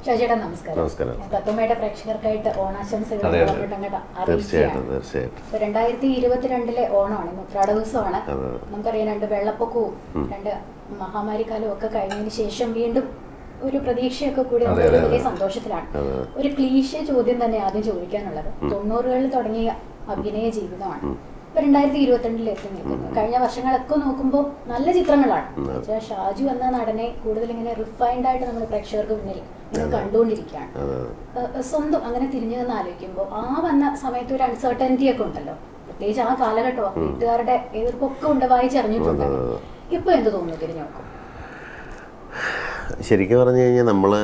ഷാജിയുടെ നമസ്കാരം നമസ്കാരം. തത്വമയുടെ പ്രേക്ഷകർക്കായിട്ട് ഓണാശംസകൾ അതെ, അതെ. അങ്ങോട്ട് അങ്ങോട്ട് തീർച്ചയായിട്ടും അറിയിക്കുകയാണ് തീർച്ചയായിട്ടും ഇപ്പൊ രണ്ടായിരത്തി ഇരുപത്തിരണ്ടിലെ ഓണമാണ് ഇന്ന് ഉത്രാട ദിവസമാണ് അതെ. നമുക്കറിയാം രണ്ട് വെള്ളപ്പൊക്കവും രണ്ട് മഹാമാരിക്കാലവും ഒക്കെ കഴിഞ്ഞതിന് ശേഷം വീണ്ടും ഒരു പ്രതീക്ഷയൊക്കെ കൂടി നമ്മൾ അതെ, ഒരു അതെ, വലിയ അതെ. സന്തോഷത്തിലാണ് അതെ. ഒരു ക്ലീശ ചോദ്യം തന്നെ ആദ്യം ചോദിക്കാനുള്ളത് തൊണ്ണൂറുകളിൽ തുടങ്ങിയ അഭിനയ ജീവിതമാണ് ഇപ്പൊ രണ്ടായിരത്തി ഇരുപത്തിരണ്ടിൽ എത്തി നിൽക്കുന്നു കഴിഞ്ഞ വർഷങ്ങളൊക്കെ നോക്കുമ്പോൾ നല്ല ചിത്രങ്ങളാണ് പക്ഷേ ഷാജു എന്ന നടനെ കൂടുതൽ ഇങ്ങനെ റിഫൈൻഡ് ആയിട്ട് നമ്മൾ പ്രേക്ഷകർക്ക് മുന്നിൽ ഇങ്ങനെ കണ്ടുകൊണ്ടിരിക്കുകയാണ് അതെ ഏഹ് സ്വന്തം അങ്ങനെ തിരിഞ്ഞു നിന്ന് ആലോചിക്കുമ്പോൾ ആ വന്ന സമയത്ത് ഒരു അൺസർട്ടനിറ്റി ഒക്കെ ഉണ്ടല്ലോ പ്രത്യേകിച്ച് ആ കാലഘട്ടം വീട്ടുകാരുടെ എതിർപ്പൊക്കെ ഉണ്ട് വായിച്ചറിഞ്ഞിട്ടുണ്ട് ഇപ്പൊ എന്ത് തോന്നുന്നു തിരിഞ്ഞു നോക്കും ശരിക്കും പറഞ്ഞു കഴിഞ്ഞാൽ നമ്മൾ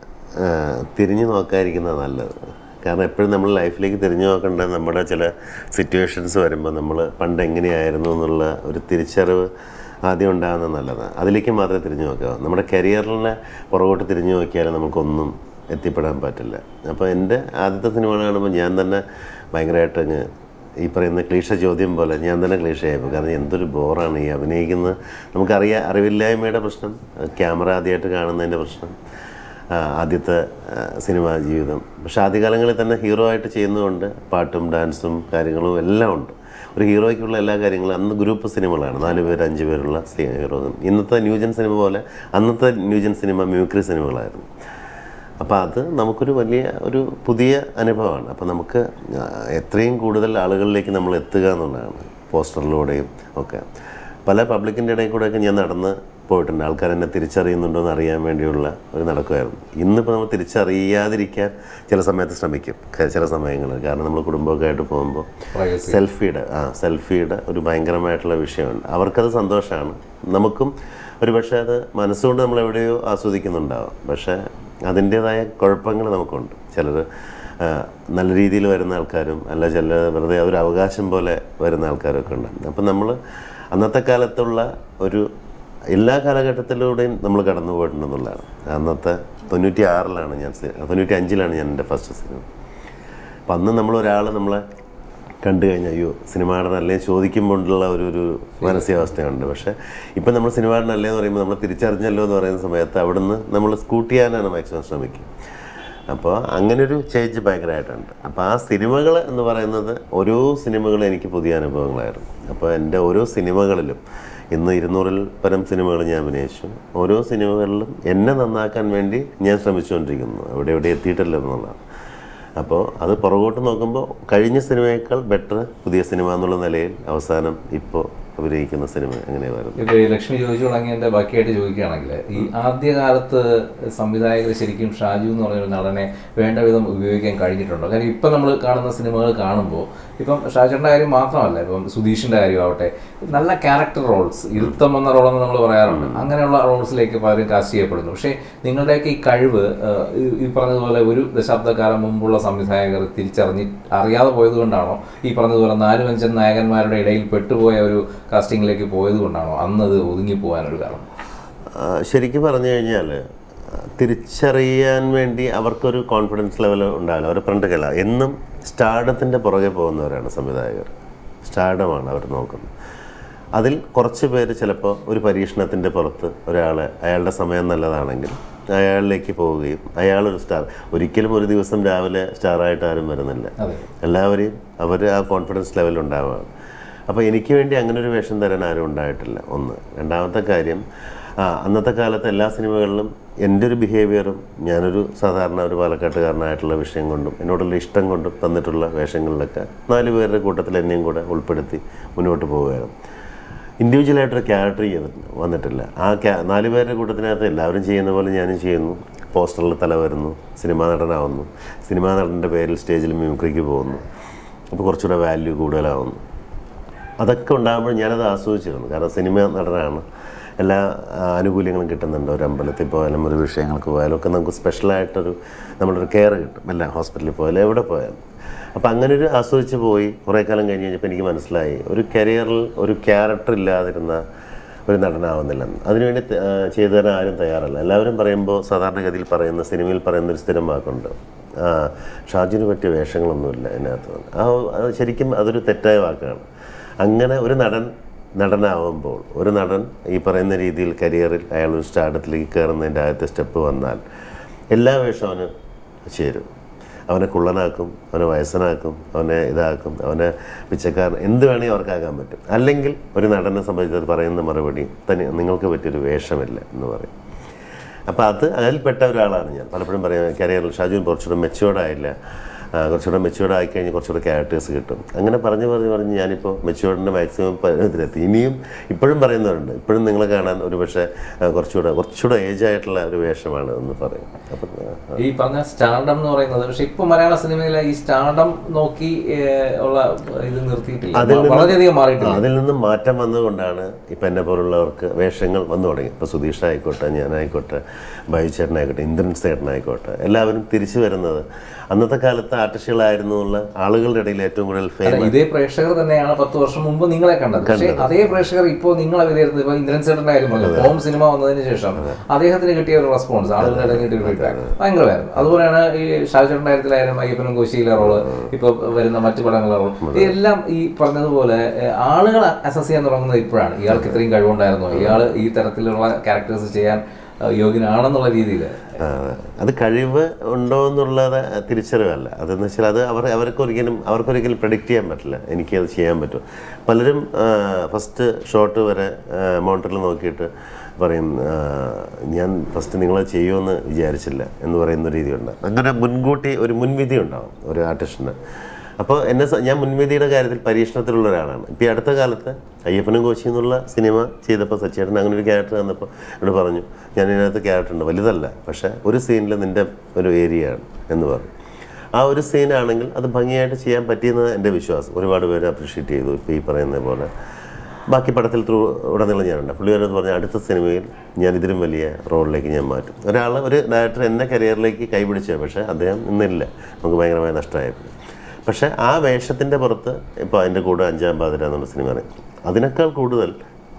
തിരിഞ്ഞു നോക്കാതിരിക്കുന്നത് നല്ലത് കാരണം എപ്പോഴും നമ്മൾ ലൈഫിലേക്ക് തിരിഞ്ഞു നോക്കേണ്ട നമ്മുടെ ചില സിറ്റുവേഷൻസ് വരുമ്പോൾ നമ്മൾ പണ്ട് എങ്ങനെയായിരുന്നു എന്നുള്ള ഒരു തിരിച്ചറിവ് ആദ്യം ഉണ്ടാകുന്നത് നല്ലതാണ് അതിലേക്ക് മാത്രമേ തിരിഞ്ഞു നോക്കാവൂ നമ്മുടെ കരിയറിനെ പുറകോട്ട് തിരിഞ്ഞു നോക്കിയാൽ നമുക്കൊന്നും എത്തിപ്പെടാൻ പറ്റില്ല അപ്പോൾ എൻ്റെ ആദ്യത്തെ സിനിമ കാണുമ്പോൾ ഞാൻ തന്നെ ഭയങ്കരമായിട്ട് അങ്ങ് ഈ പറയുന്ന ക്ലീഷ ചോദ്യം പോലെ ഞാൻ തന്നെ ക്ലീഷയായപ്പോൾ കാരണം എന്തൊരു ബോറാണ് ഈ അഭിനയിക്കുന്നത് നമുക്കറിയാം അറിവില്ലായ്മയുടെ പ്രശ്നം ക്യാമറ ആദ്യമായിട്ട് കാണുന്നതിൻ്റെ പ്രശ്നം ആ, ആദ്യത്തെ ആ, സിനിമാ ജീവിതം പക്ഷെ ആദ്യകാലങ്ങളിൽ തന്നെ ഹീറോ ആയിട്ട് ചെയ്യുന്നതുകൊണ്ട് പാട്ടും ഡാൻസും കാര്യങ്ങളും എല്ലാം ഉണ്ട് ഒരു ഹീറോയ്ക്കുള്ള എല്ലാ കാര്യങ്ങളും അന്ന് ഗ്രൂപ്പ് സിനിമകളാണ് നാല് പേര് അഞ്ച് പേരുള്ള സി- ഹീറോ ഇന്നത്തെ ന്യൂജൻ സിനിമ പോലെ അന്നത്തെ ന്യൂജൻ സിനിമ മ്യൂക്രി സിനിമകളായിരുന്നു അപ്പോൾ അത് നമുക്കൊരു വലിയ ഒരു പുതിയ അനുഭവമാണ് അപ്പോൾ നമുക്ക് ആ, എത്രയും കൂടുതൽ ആളുകളിലേക്ക് നമ്മൾ എത്തുക എന്നുള്ളതാണ് പോസ്റ്ററിലൂടെയും ഒക്കെ പല പബ്ലിക്കിൻ്റെ ഇടയിൽ കൂടെയൊക്കെ ഞാൻ നടന്ന് പോയിട്ടുണ്ട് ആൾക്കാർ എന്നെ തിരിച്ചറിയുന്നുണ്ടോ എന്ന് അറിയാൻ വേണ്ടിയുള്ള ഒരു നടക്കുമായിരുന്നു ഇന്നിപ്പോൾ നമ്മൾ തിരിച്ചറിയാതിരിക്കാൻ ചില സമയത്ത് ശ്രമിക്കും ക- ചില സമയങ്ങളിൽ കാരണം നമ്മൾ കുടുംബമൊക്കെ ആയിട്ട് പോകുമ്പോൾ Privacy. സെൽഫിയുടെ ആ സെൽഫിയുടെ ഒരു ഭയങ്കരമായിട്ടുള്ള വിഷയമുണ്ട് അവർക്കത് സന്തോഷമാണ് നമുക്കും ഒരു പക്ഷേ അത് മനസ്സുകൊണ്ട് നമ്മൾ എവിടെയോ ആസ്വദിക്കുന്നുണ്ടാവും പക്ഷേ അതിൻ്റേതായ കുഴപ്പങ്ങൾ നമുക്കുണ്ട് ചിലർ നല്ല രീതിയിൽ വരുന്ന ആൾക്കാരും അല്ല ചില വെറുതെ ഒരു അവകാശം പോലെ വരുന്ന ആൾക്കാരൊക്കെ ഉണ്ട് അപ്പം നമ്മൾ അന്നത്തെ കാലത്തുള്ള ഒരു എല്ലാ കാലഘട്ടത്തിലൂടെയും നമ്മൾ കടന്നു പോയിട്ടുണ്ടെന്നുള്ളതാണ് അന്നത്തെ തൊണ്ണൂറ്റി ആറിലാണ് ഞാൻ സി- തൊണ്ണൂറ്റി അഞ്ചിലാണ് ഞാൻ എൻ്റെ ഫസ്റ്റ് സിനിമ അപ്പം അന്ന് നമ്മൾ ഒരാൾ നമ്മളെ കണ്ടു കഴിഞ്ഞാൽ അയ്യോ സിനിമാടനല്ലേ ചോദിക്കുമ്പോഴുള്ള ഒരു ഒരു മാനസികാവസ്ഥയുണ്ട് പക്ഷേ ഇപ്പം നമ്മൾ സിനിമാടനല്ലേ എന്ന് പറയുമ്പോൾ നമ്മൾ തിരിച്ചറിഞ്ഞല്ലോ എന്ന് പറയുന്ന സമയത്ത് അവിടുന്ന് നമ്മൾ സ്കൂട്ട് ചെയ്യാനാണ് മാക്സിമം ശ്രമിക്കുക അപ്പോൾ അങ്ങനൊരു ചേഞ്ച് ഭയങ്കരമായിട്ടുണ്ട് അപ്പോൾ ആ സിനിമകൾ എന്ന് പറയുന്നത് ഓരോ സിനിമകളും എനിക്ക് പുതിയ അനുഭവങ്ങളായിരുന്നു അപ്പോൾ എൻ്റെ ഓരോ സിനിമകളിലും ഇന്ന് ഇരുന്നൂറിൽ പരം സിനിമകൾ ഞാൻ അഭിനയിച്ചു ഓരോ സിനിമകളിലും എന്നെ നന്നാക്കാൻ വേണ്ടി ഞാൻ ശ്രമിച്ചുകൊണ്ടിരിക്കുന്നു എവിടെ എവിടെ എത്തിയിട്ടില്ല എന്നുള്ളതാണ് അപ്പോൾ അത് പുറകോട്ട് നോക്കുമ്പോൾ കഴിഞ്ഞ സിനിമയേക്കാൾ ബെറ്റർ പുതിയ സിനിമ എന്നുള്ള നിലയിൽ അവസാനം ഇപ്പോൾ അഭിനയിക്കുന്ന സിനിമ എങ്ങനെ വരുന്നത് ഇപ്പൊ ഈ ലക്ഷ്മി ചോദിച്ചു തുടങ്ങിയതിന്റെ ബാക്കിയായിട്ട് ചോദിക്കുകയാണെങ്കിൽ ഈ ആദ്യകാലത്ത് സംവിധായകർ ശരിക്കും ഷാജു എന്ന് പറഞ്ഞൊരു നടനെ വേണ്ട വിധം ഉപയോഗിക്കാൻ കഴിഞ്ഞിട്ടുണ്ടോ കാരണം ഇപ്പം നമ്മൾ കാണുന്ന സിനിമകൾ കാണുമ്പോൾ ഇപ്പം ഷാജുവിൻ്റെ കാര്യം മാത്രമല്ല ഇപ്പം സുധീഷിൻ്റെ കാര്യമാവട്ടെ നല്ല ക്യാരക്ടർ റോൾസ് ഇരുത്തം എന്ന റോളെന്ന് നമ്മൾ പറയാറുണ്ട് അങ്ങനെയുള്ള റോൾസിലേക്ക് പലരും കാസ്റ്റ് ചെയ്യപ്പെടുന്നു പക്ഷേ നിങ്ങളുടെയൊക്കെ ഈ കഴിവ് ഏഹ്, ഈ- ഈ പറഞ്ഞതുപോലെ ഒരു ദശാബ്ദക്കാലം മുമ്പുള്ള സംവിധായകർ തിരിച്ചറിഞ്ഞ് അറിയാതെ പോയത് കൊണ്ടാണോ ഈ പറഞ്ഞതുപോലെ നാലും അഞ്ചൻ നായകന്മാരുടെ ഇടയിൽ പെട്ടുപോയ ഒരു കാസ്റ്റിങ്ങിലേക്ക് പോയത് കൊണ്ടാണോ അന്നത് ഒതുങ്ങിപ്പോകാനൊരു കാരണം ആ, ശരിക്കും പറഞ്ഞു കഴിഞ്ഞാൽ തിരിച്ചറിയാൻ വേണ്ടി അവർക്കൊരു കോൺഫിഡൻസ് ലെവൽ ഉണ്ടാവില്ല അവരെ ഫ്രണ്ടുകല എന്നും സ്റ്റാർഡത്തിൻ്റെ പുറകെ പോകുന്നവരാണ് സംവിധായകർ സ്റ്റാർഡമാണ് അവർ നോക്കുന്നത് അതിൽ കുറച്ച് പേര് ചിലപ്പോൾ ഒരു പരീക്ഷണത്തിൻ്റെ പുറത്ത് ഒരാളെ അയാളുടെ സമയം നല്ലതാണെങ്കിൽ അയാളിലേക്ക് പോവുകയും അയാളൊരു സ്റ്റാർ ഒരിക്കലും ഒരു ദിവസം രാവിലെ സ്റ്റാറായിട്ട് ആരും വരുന്നില്ല അതെ എല്ലാവരെയും അവർ ആ കോൺഫിഡൻസ് ലെവൽ ഉണ്ടാവുകയാണ് അപ്പോൾ എനിക്ക് വേണ്ടി അങ്ങനെ ഒരു വേഷം തരാൻ ആരും ഉണ്ടായിട്ടില്ല ഒന്ന് രണ്ടാമത്തെ കാര്യം ആ, അന്നത്തെ കാലത്ത് എല്ലാ സിനിമകളിലും എൻ്റെ ഒരു ബിഹേവിയറും ഞാനൊരു സാധാരണ ഒരു പാലക്കാട്ടുകാരനായിട്ടുള്ള വിഷയം കൊണ്ടും എന്നോടുള്ള ഇഷ്ടം കൊണ്ടും തന്നിട്ടുള്ള വേഷങ്ങളിലൊക്കെ നാല് പേരുടെ കൂട്ടത്തിൽ എന്നെയും കൂടെ ഉൾപ്പെടുത്തി മുന്നോട്ട് പോവുകയാണ് ഇൻഡിവിജ്വലായിട്ടൊരു ക്യാരക്ടർ ചെയ്തിട്ട് വന്നിട്ടില്ല ആ ക്യാ നാല് പേരുടെ കൂട്ടത്തിനകത്ത് എല്ലാവരും ചെയ്യുന്ന പോലെ ഞാനും ചെയ്യുന്നു പോസ്റ്ററിൽ തല വരുന്നു സിനിമാ നടനാവുന്നു സിനിമാ നടൻ്റെ പേരിൽ സ്റ്റേജിൽ മ്യൂക്രിക്ക് പോകുന്നു അപ്പോൾ കുറച്ചുകൂടെ വാല്യൂ കൂടുതലാവുന്നു അതൊക്കെ ഉണ്ടാകുമ്പോൾ ഞാനത് ആസ്വദിച്ചിരുന്നു കാരണം സിനിമ നടനാണ് എല്ലാ ആ, ആനുകൂല്യങ്ങളും കിട്ടുന്നുണ്ട് ഒരു അമ്പലത്തിൽ പോയാലും ഒരു വിഷയങ്ങൾക്ക് പോയാലും ഒക്കെ നമുക്ക് സ്പെഷ്യലായിട്ടൊരു നമ്മളൊരു കെയർ കിട്ടും എല്ലാ ഹോസ്പിറ്റലിൽ പോയാലും എവിടെ പോയാലും അപ്പോൾ അങ്ങനെ ഒരു ആസ്വദിച്ച് പോയി കുറേ കാലം കഴിഞ്ഞ് കഴിഞ്ഞപ്പോൾ എനിക്ക് മനസ്സിലായി ഒരു കരിയറിൽ ഒരു ക്യാരക്ടർ ഇല്ലാതിരുന്ന ഒരു നടനാവുന്നില്ലെന്ന് അതിനുവേണ്ടി ത- ആ, ചെയ്തു തരാൻ ആരും തയ്യാറല്ല എല്ലാവരും പറയുമ്പോൾ സാധാരണഗതിയിൽ പറയുന്ന സിനിമയിൽ പറയുന്ന ഒരു സ്ഥിരം വാക്കുണ്ട് ആ, ഷാജിന് പറ്റിയ വേഷങ്ങളൊന്നുമില്ല അതിനകത്ത് ആ അത് ശരിക്കും അതൊരു തെറ്റായ വാക്കാണ് അങ്ങനെ ഒരു നടൻ നടനാവുമ്പോൾ ഒരു നടൻ ഈ പറയുന്ന രീതിയിൽ കരിയറിൽ അയാൾ ഒരു സ്റ്റാർഡത്തിലേക്ക് കയറുന്നതിൻ്റെ ആദ്യത്തെ സ്റ്റെപ്പ് വന്നാൽ എല്ലാ വേഷവും അവന് ചേരും അവനെ കുള്ളനാക്കും അവനെ വയസ്സനാക്കും അവനെ ഇതാക്കും അവനെ പിച്ചക്കാരൻ എന്ത് വേണമെങ്കിൽ അവർക്കാക്കാൻ പറ്റും അല്ലെങ്കിൽ ഒരു നടനെ സംബന്ധിച്ചത് പറയുന്ന മറുപടി തന്നെ നിങ്ങൾക്ക് പറ്റിയൊരു വേഷമില്ല എന്ന് പറയും അപ്പോൾ അത് അതിൽപ്പെട്ട ഒരാളാണ് ഞാൻ പലപ്പോഴും പറയാം കരിയറിൽ ഷാജുവിൻ കുറച്ചുകൂടെ മെച്ചുവേർഡ് ആയില്ല ആ, കുറച്ചുകൂടെ മെച്ചുവേർഡ് ആയി കഴിഞ്ഞ് കുറച്ചുകൂടെ ക്യാരക്ടേഴ്സ് കിട്ടും അങ്ങനെ പറഞ്ഞ് പറഞ്ഞ് പറഞ്ഞ് ഞാനിപ്പോൾ മെച്ചുവേർഡിൻ്റെ മാക്സിമം ഇതിലെത്തി ഇനിയും ഇപ്പോഴും പറയുന്നവരുണ്ട് ഇപ്പോഴും നിങ്ങളെ കാണാൻ ഒരു പക്ഷേ ആ, കുറച്ചുകൂടെ കുറച്ചുകൂടെ ഏജ് ആയിട്ടുള്ള ഒരു വേഷമാണ് എന്ന് പറയും അപ്പം ആ, ഈ പറഞ്ഞ സ്റ്റാർഡം എന്ന് പറയുന്നത് പക്ഷെ ഇപ്പൊ മലയാള സിനിമയിലെ ഈ സ്റ്റാർഡം നോക്കി ഏഹ്, ഉള്ള ഇത് നിർത്തിയിട്ടില്ല അതിൽ നിന്ന് വളരെയധികം മാറിയിട്ടില്ല അതിൽ നിന്നും മാറ്റം വന്നതുകൊണ്ടാണ് ഇപ്പം എന്നെ പോലുള്ളവർക്ക് വേഷങ്ങൾ വന്നു തുടങ്ങി ഇപ്പോൾ സുധീഷ് ആയിക്കോട്ടെ ഞാനായിക്കോട്ടെ ബൈ ചേട്ടനായിക്കോട്ടെ ഇന്ദ്രൻ ചേട്ടനായിക്കോട്ടെ എല്ലാവരും തിരിച്ചു വരുന്നത് അന്നത്തെ കാലത്ത് ആർട്ടിസ്റ്റുകളായിരുന്നു എന്നുള്ള ആളുകളുടെ ഇടയിൽ ഏറ്റവും കൂടുതൽ അല്ല, ഫേമസ് ഇതേ പ്രേക്ഷകർ തന്നെയാണ് പത്ത് വർഷം മുമ്പ് നിങ്ങളെ കണ്ടത് പക്ഷേ അതേ പ്രേക്ഷകർ ഇപ്പോൾ നിങ്ങളെ വിലയിരുത്തുന്നത് ഇപ്പൊ ഇന്ദ്രൻ ചേട്ടന്റെ കാര്യം പറഞ്ഞു ഹോം സിനിമ വന്നതിന് ശേഷം അദ്ദേഹത്തിന് കിട്ടിയ ഒരു റെസ്പോൺസ് ആളുകളുടെ ഇടയിൽ കിട്ടിയ ഒരു ഫീഡ്ബാക്ക് ഭയങ്കരമായിരുന്നു അതുപോലെയാണ് ഈ ഷാജുചേട്ടൻ്റെ കാര്യത്തിലായാലും അയ്യപ്പനും കോശിയിലെ റോള് ഇപ്പൊ വരുന്ന മറ്റു പടങ്ങളുടെ റോൾ ഇതെല്ലാം ഈ പറഞ്ഞതുപോലെ ഏഹ്, ആളുകൾ അസസ് ചെയ്യാൻ തുടങ്ങുന്നത് ഇപ്പോഴാണ് ഇയാൾക്ക് ഇത്രയും കഴിവുണ്ടായിരുന്നോ ഇയാൾ ഈ തരത്തിലുള്ള ക്യാരക്ടേഴ്സ് ചെയ്യാൻ ഏഹ്, യോഗ്യനാണെന്നുള്ള രീതിയിൽ ആ, അത് കഴിവ് ഉണ്ടോ എന്നുള്ളത് തിരിച്ചറിവല്ല അതെന്ന് വെച്ചാൽ അത് അവർ അവർക്കൊരിക്കലും അവർക്കൊരിക്കലും പ്രഡിക്റ്റ് ചെയ്യാൻ പറ്റില്ല എനിക്കത് ചെയ്യാൻ പറ്റും പലരും ഫസ്റ്റ് ഷോട്ട് വരെ മോണിറ്ററിൽ നോക്കിയിട്ട് പറയും ആ, ഞാൻ ഫസ്റ്റ് നിങ്ങൾ ചെയ്യുമെന്ന് വിചാരിച്ചില്ല എന്ന് പറയുന്ന രീതിയുണ്ട് അങ്ങനെ മുൻകൂട്ടി ഒരു മുൻവിധി ഉണ്ടാവും ഒരു ആർട്ടിസ്റ്റിന് അപ്പോൾ എന്നെ സ- ഞാൻ മുൻവിധിയുടെ കാര്യത്തിൽ പരീക്ഷണത്തിലുള്ള ഒരാളാണ് ഇപ്പോൾ ഈ അടുത്ത കാലത്ത് അയ്യപ്പനും കോശി എന്നുള്ള സിനിമ ചെയ്തപ്പോൾ സച്ചേട്ടൻ അങ്ങനെ ഒരു ക്യാരക്ടർ വന്നപ്പോൾ എന്നോട് പറഞ്ഞു ഞാൻ ഇതിനകത്ത് ക്യാരക്ടർ ഉണ്ട് വലുതല്ല പക്ഷേ ഒരു സീനിൽ നിൻ്റെ ഒരു ഏരിയ ആണ് എന്ന് പറഞ്ഞു ആ ഒരു സീനാണെങ്കിൽ അത് ഭംഗിയായിട്ട് ചെയ്യാൻ പറ്റിയെന്ന് എൻ്റെ വിശ്വാസം ഒരുപാട് പേര് അപ്രീഷിയേറ്റ് ചെയ്തു ഇപ്പോൾ ഈ പറയുന്ന പോലെ ബാക്കി പടത്തിൽ ത്രൂ ഉടനീളം ഞാനുണ്ട് പുള്ളിവരെന്ന് പറഞ്ഞാൽ അടുത്ത സിനിമയിൽ ഞാൻ ഇതിലും വലിയ റോളിലേക്ക് ഞാൻ മാറ്റും ഒരാൾ ഒരു ഡയറക്ടർ എന്നെ കരിയറിലേക്ക് കൈപിടിച്ചത് പക്ഷേ അദ്ദേഹം ഇന്നില്ല നമുക്ക് ഭയങ്കരമായ നഷ്ടമായിരുന്നു പക്ഷേ ആ വേഷത്തിൻ്റെ പുറത്ത് ഇപ്പോൾ അതിൻ്റെ കൂടെ അഞ്ചാം പാതിര എന്നുള്ള സിനിമ ഇറങ്ങി അതിനേക്കാൾ കൂടുതൽ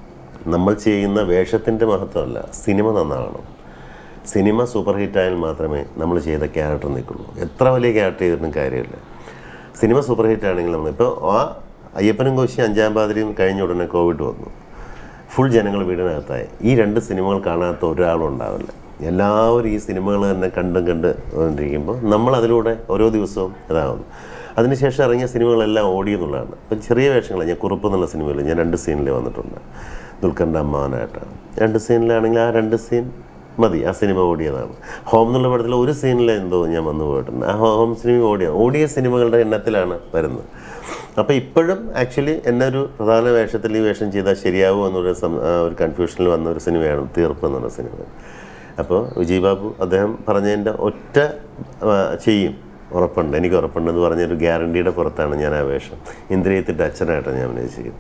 നമ്മൾ ചെയ്യുന്ന വേഷത്തിൻ്റെ മഹത്വമല്ല സിനിമ നന്നാവണം സിനിമ സൂപ്പർ ഹിറ്റായാൽ മാത്രമേ നമ്മൾ ചെയ്ത ക്യാരക്ടർ നിൽക്കുള്ളൂ എത്ര വലിയ ക്യാരക്ടർ ചെയ്തിട്ടും കാര്യമില്ല സിനിമ സൂപ്പർ ഹിറ്റ് ആണെങ്കിൽ നമ്മൾ ഇപ്പോൾ ആ അയ്യപ്പനും കോശി അഞ്ചാം പാതിരിയും കഴിഞ്ഞ ഉടനെ കോവിഡ് വന്നു ഫുൾ ജനങ്ങൾ വീടിനകത്തായി ഈ രണ്ട് സിനിമകൾ കാണാത്ത ഒരാളും ഉണ്ടാവില്ല എല്ലാവരും ഈ സിനിമകൾ തന്നെ കണ്ടും കണ്ട് കൊണ്ടിരിക്കുമ്പോൾ നമ്മൾ അതിലൂടെ ഓരോ ദിവസവും ഇതാകുന്നു അതിനുശേഷം ഇറങ്ങിയ സിനിമകളെല്ലാം ഓടി എന്നുള്ളതാണ് ഇപ്പം ചെറിയ വേഷങ്ങൾ ഞാൻ കുറുപ്പ് എന്നുള്ള സിനിമയിൽ ഞാൻ രണ്ട് സീനിൽ വന്നിട്ടുണ്ട് ദുൽഖറിൻ്റെ അമ്മാവനായിട്ടാണ് രണ്ട് സീനിലാണെങ്കിൽ ആ രണ്ട് സീൻ മതി ആ സിനിമ ഓടിയതാണ് ഹോം എന്നുള്ള പടത്തിൽ ഒരു സീനിൽ എന്തോ ഞാൻ വന്നു പോയിട്ടുണ്ട് ആ ഹോം സിനിമ ഓടിയ ഓടിയ സിനിമകളുടെ എണ്ണത്തിലാണ് വരുന്നത് അപ്പോൾ ഇപ്പോഴും ആക്ച്വലി എന്നെ ഒരു പ്രധാന വേഷത്തിൽ ഈ വേഷം ചെയ്താൽ ശരിയാവുമോ എന്നൊരു സം- ആ ഒരു കൺഫ്യൂഷനിൽ വന്ന ഒരു സിനിമയാണ് തീർപ്പ് എന്നുള്ള സിനിമ അപ്പോൾ വിജയ് ബാബു അദ്ദേഹം പറഞ്ഞതിൻ്റെ ഒറ്റ ആ, ചെയ്യും ഉറപ്പുണ്ട് എനിക്ക് ഉറപ്പുണ്ടെന്ന് പറഞ്ഞൊരു ഗ്യാരണ്ടിയുടെ പുറത്താണ് ഞാൻ ആ വേഷം ഇന്ദ്രിയത്തിൻ്റെ അച്ഛനായിട്ടാണ് ഞാൻ അഭിനയിച്ചിരിക്കുന്നത്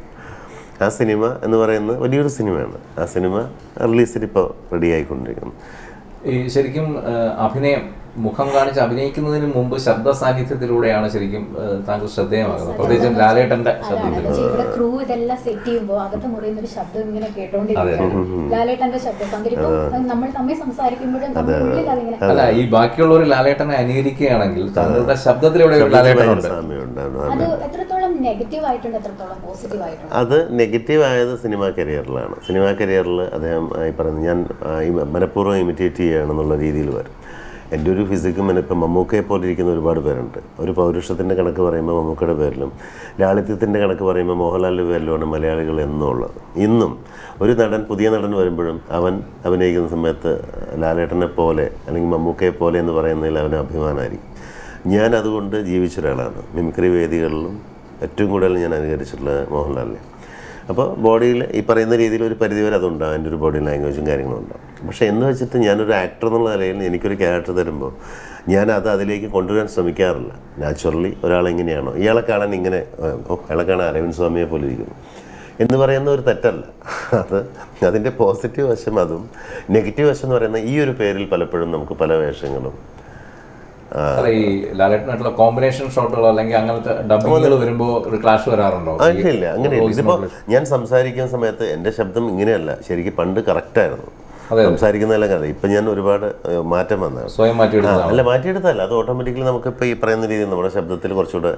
ആ സിനിമ എന്ന് പറയുന്നത് വലിയൊരു സിനിമയാണ് ആ സിനിമ റിലീസിന് ഇപ്പോൾ റെഡി ആയിക്കൊണ്ടിരിക്കുന്നു ഈ ശരിക്കും ആ, അഭിനയം മുഖം കാണിച്ച് അഭിനയിക്കുന്നതിന് മുമ്പ് ശബ്ദ സാന്നിധ്യത്തിലൂടെയാണ് ശരിക്കും ആ, താങ്കൾ ശ്രദ്ധേയമാകുന്നത് പ്രത്യേകിച്ചും ലാലേട്ടന്റെ ശബ്ദത്തിൽ ഇവിടെ ക്രൂ ഇതെല്ലാം സെറ്റ് ചെയ്യുമ്പോൾ അകത്ത് മുറിയുന്ന ഒരു ശബ്ദം ഇങ്ങനെ കേട്ടോണ്ടിരിക്കുകയാണ് ലാലേട്ടന്റെ ശബ്ദം സംഗീതം നമ്മൾ തമ്മിൽ സംസാരിക്കുമ്പോഴും നമ്മുടെ ഉള്ളിൽ അതിങ്ങനെ അല്ല ഈ ബാക്കിയുള്ളവർ ലാലേട്ടനെ അനുകരിക്കുകയാണെങ്കിൽ താങ്കളുടെ ശബ്ദത്തിലൂടെ ഒരു ലാലേട്ടനുണ്ട് സാമ്യമുണ്ട് അത് എത്രത്തോളം നെഗറ്റീവ് ആയിട്ടുണ്ട് എത്രത്തോളം പോസിറ്റീവ് ആയിട്ടുണ്ട് അത് നെഗറ്റീവ് ആയത് സിനിമാ കരിയറിലാണ് സിനിമാ കരിയറിൽ അദ്ദേഹം ആ, ഈ പറയുന്നത് ഞാൻ ആ, ഈ മനഃപൂർവ്വം ഇമിറ്റേറ്റ് ചെയ്യുകയാണെന്നുള്ള രീതിയിൽ വരും എൻ്റെ ഒരു ഫിസിക്കും ഇപ്പം മമ്മൂക്കയെ പോലെ ഇരിക്കുന്ന ഒരുപാട് പേരുണ്ട് ഒരു പൗരുഷത്തിൻ്റെ കണക്ക് പറയുമ്പോൾ മമ്മൂക്കയുടെ പേരിലും ലാളിത്യത്തിൻ്റെ കണക്ക് പറയുമ്പോൾ മോഹൻലാലിൻ്റെ പേരിലുമാണ് മലയാളികൾ എന്നുള്ളത് ഇന്നും ഒരു നടൻ പുതിയ നടൻ വരുമ്പോഴും അവൻ അഭിനയിക്കുന്ന സമയത്ത് ലാലേട്ടനെ പോലെ അല്ലെങ്കിൽ മമ്മൂക്കയെ പോലെ എന്ന് പറയുന്നതിൽ അവന് അഭിമാനമായിരിക്കും ഞാൻ അതുകൊണ്ട് ജീവിച്ച ഒരാളാണ് മിമിക്രി വേദികളിലും ഏറ്റവും കൂടുതൽ ഞാൻ അനുകരിച്ചിട്ടുള്ളത് മോഹൻലാലിനെ അപ്പോൾ ബോഡിയിൽ ഈ പറയുന്ന രീതിയിൽ ഒരു പരിധിവരെ അതുണ്ടാകും എൻ്റെ ഒരു ബോഡി ലാംഗ്വേജും കാര്യങ്ങളും ഉണ്ടാകും പക്ഷേ എന്ന് വെച്ചിട്ട് ഞാനൊരു ആക്ടർ എന്നുള്ള നിലയിൽ എനിക്കൊരു ക്യാരക്ടർ തരുമ്പോൾ ഞാൻ അത് അതിലേക്ക് കൊണ്ടുവരാൻ ശ്രമിക്കാറില്ല നാച്ചുറലി ഒരാളെങ്ങനെയാണോ ഇയാളെ കാണാൻ ഇങ്ങനെ ഓ അയാളെ കാണാൻ അരവിന്ദ് സ്വാമിയെ പോലെ ഇരിക്കുന്നു എന്ന് പറയുന്ന ഒരു തെറ്റല്ല അത് അതിൻ്റെ പോസിറ്റീവ് വശം അതും നെഗറ്റീവ് വശം എന്ന് പറയുന്ന ഈ ഒരു പേരിൽ പലപ്പോഴും നമുക്ക് പല വേഷങ്ങളും അല്ല ഈ ലാലേട്ടനായിട്ടുള്ള കോമ്പിനേഷൻ ഷോട്ടുകൾ അല്ലെങ്കിൽ അങ്ങനത്തെ ഡബിങ്ങുകൾ വരുമ്പോൾ ഒരു ക്ലാഷ് വരാറുണ്ടോ ഈ അങ്ങനെയില്ല അങ്ങനെയില്ല ഇതിപ്പോൾ ഞാൻ സംസാരിക്കുന്ന സമയത്ത് എൻ്റെ ശബ്ദം ഇങ്ങനെയല്ല ശരിക്കും പണ്ട് കറക്റ്റായിരുന്നു അതെ. സംസാരിക്കുന്നതെല്ലാം കറക്റ്റ് ഇപ്പം ഞാൻ ഒരുപാട് ഏഹ്, മാറ്റം വന്നതാണ് സ്വയം ആ, മാറ്റിയെടുത്തതാണ് അല്ല മാറ്റിയെടുത്തല്ല അത് ഓട്ടോമാറ്റിക്കലി നമുക്കിപ്പോൾ ഈ പറയുന്ന രീതിയിൽ നമ്മുടെ ശബ്ദത്തിൽ കുറച്ചുകൂടെ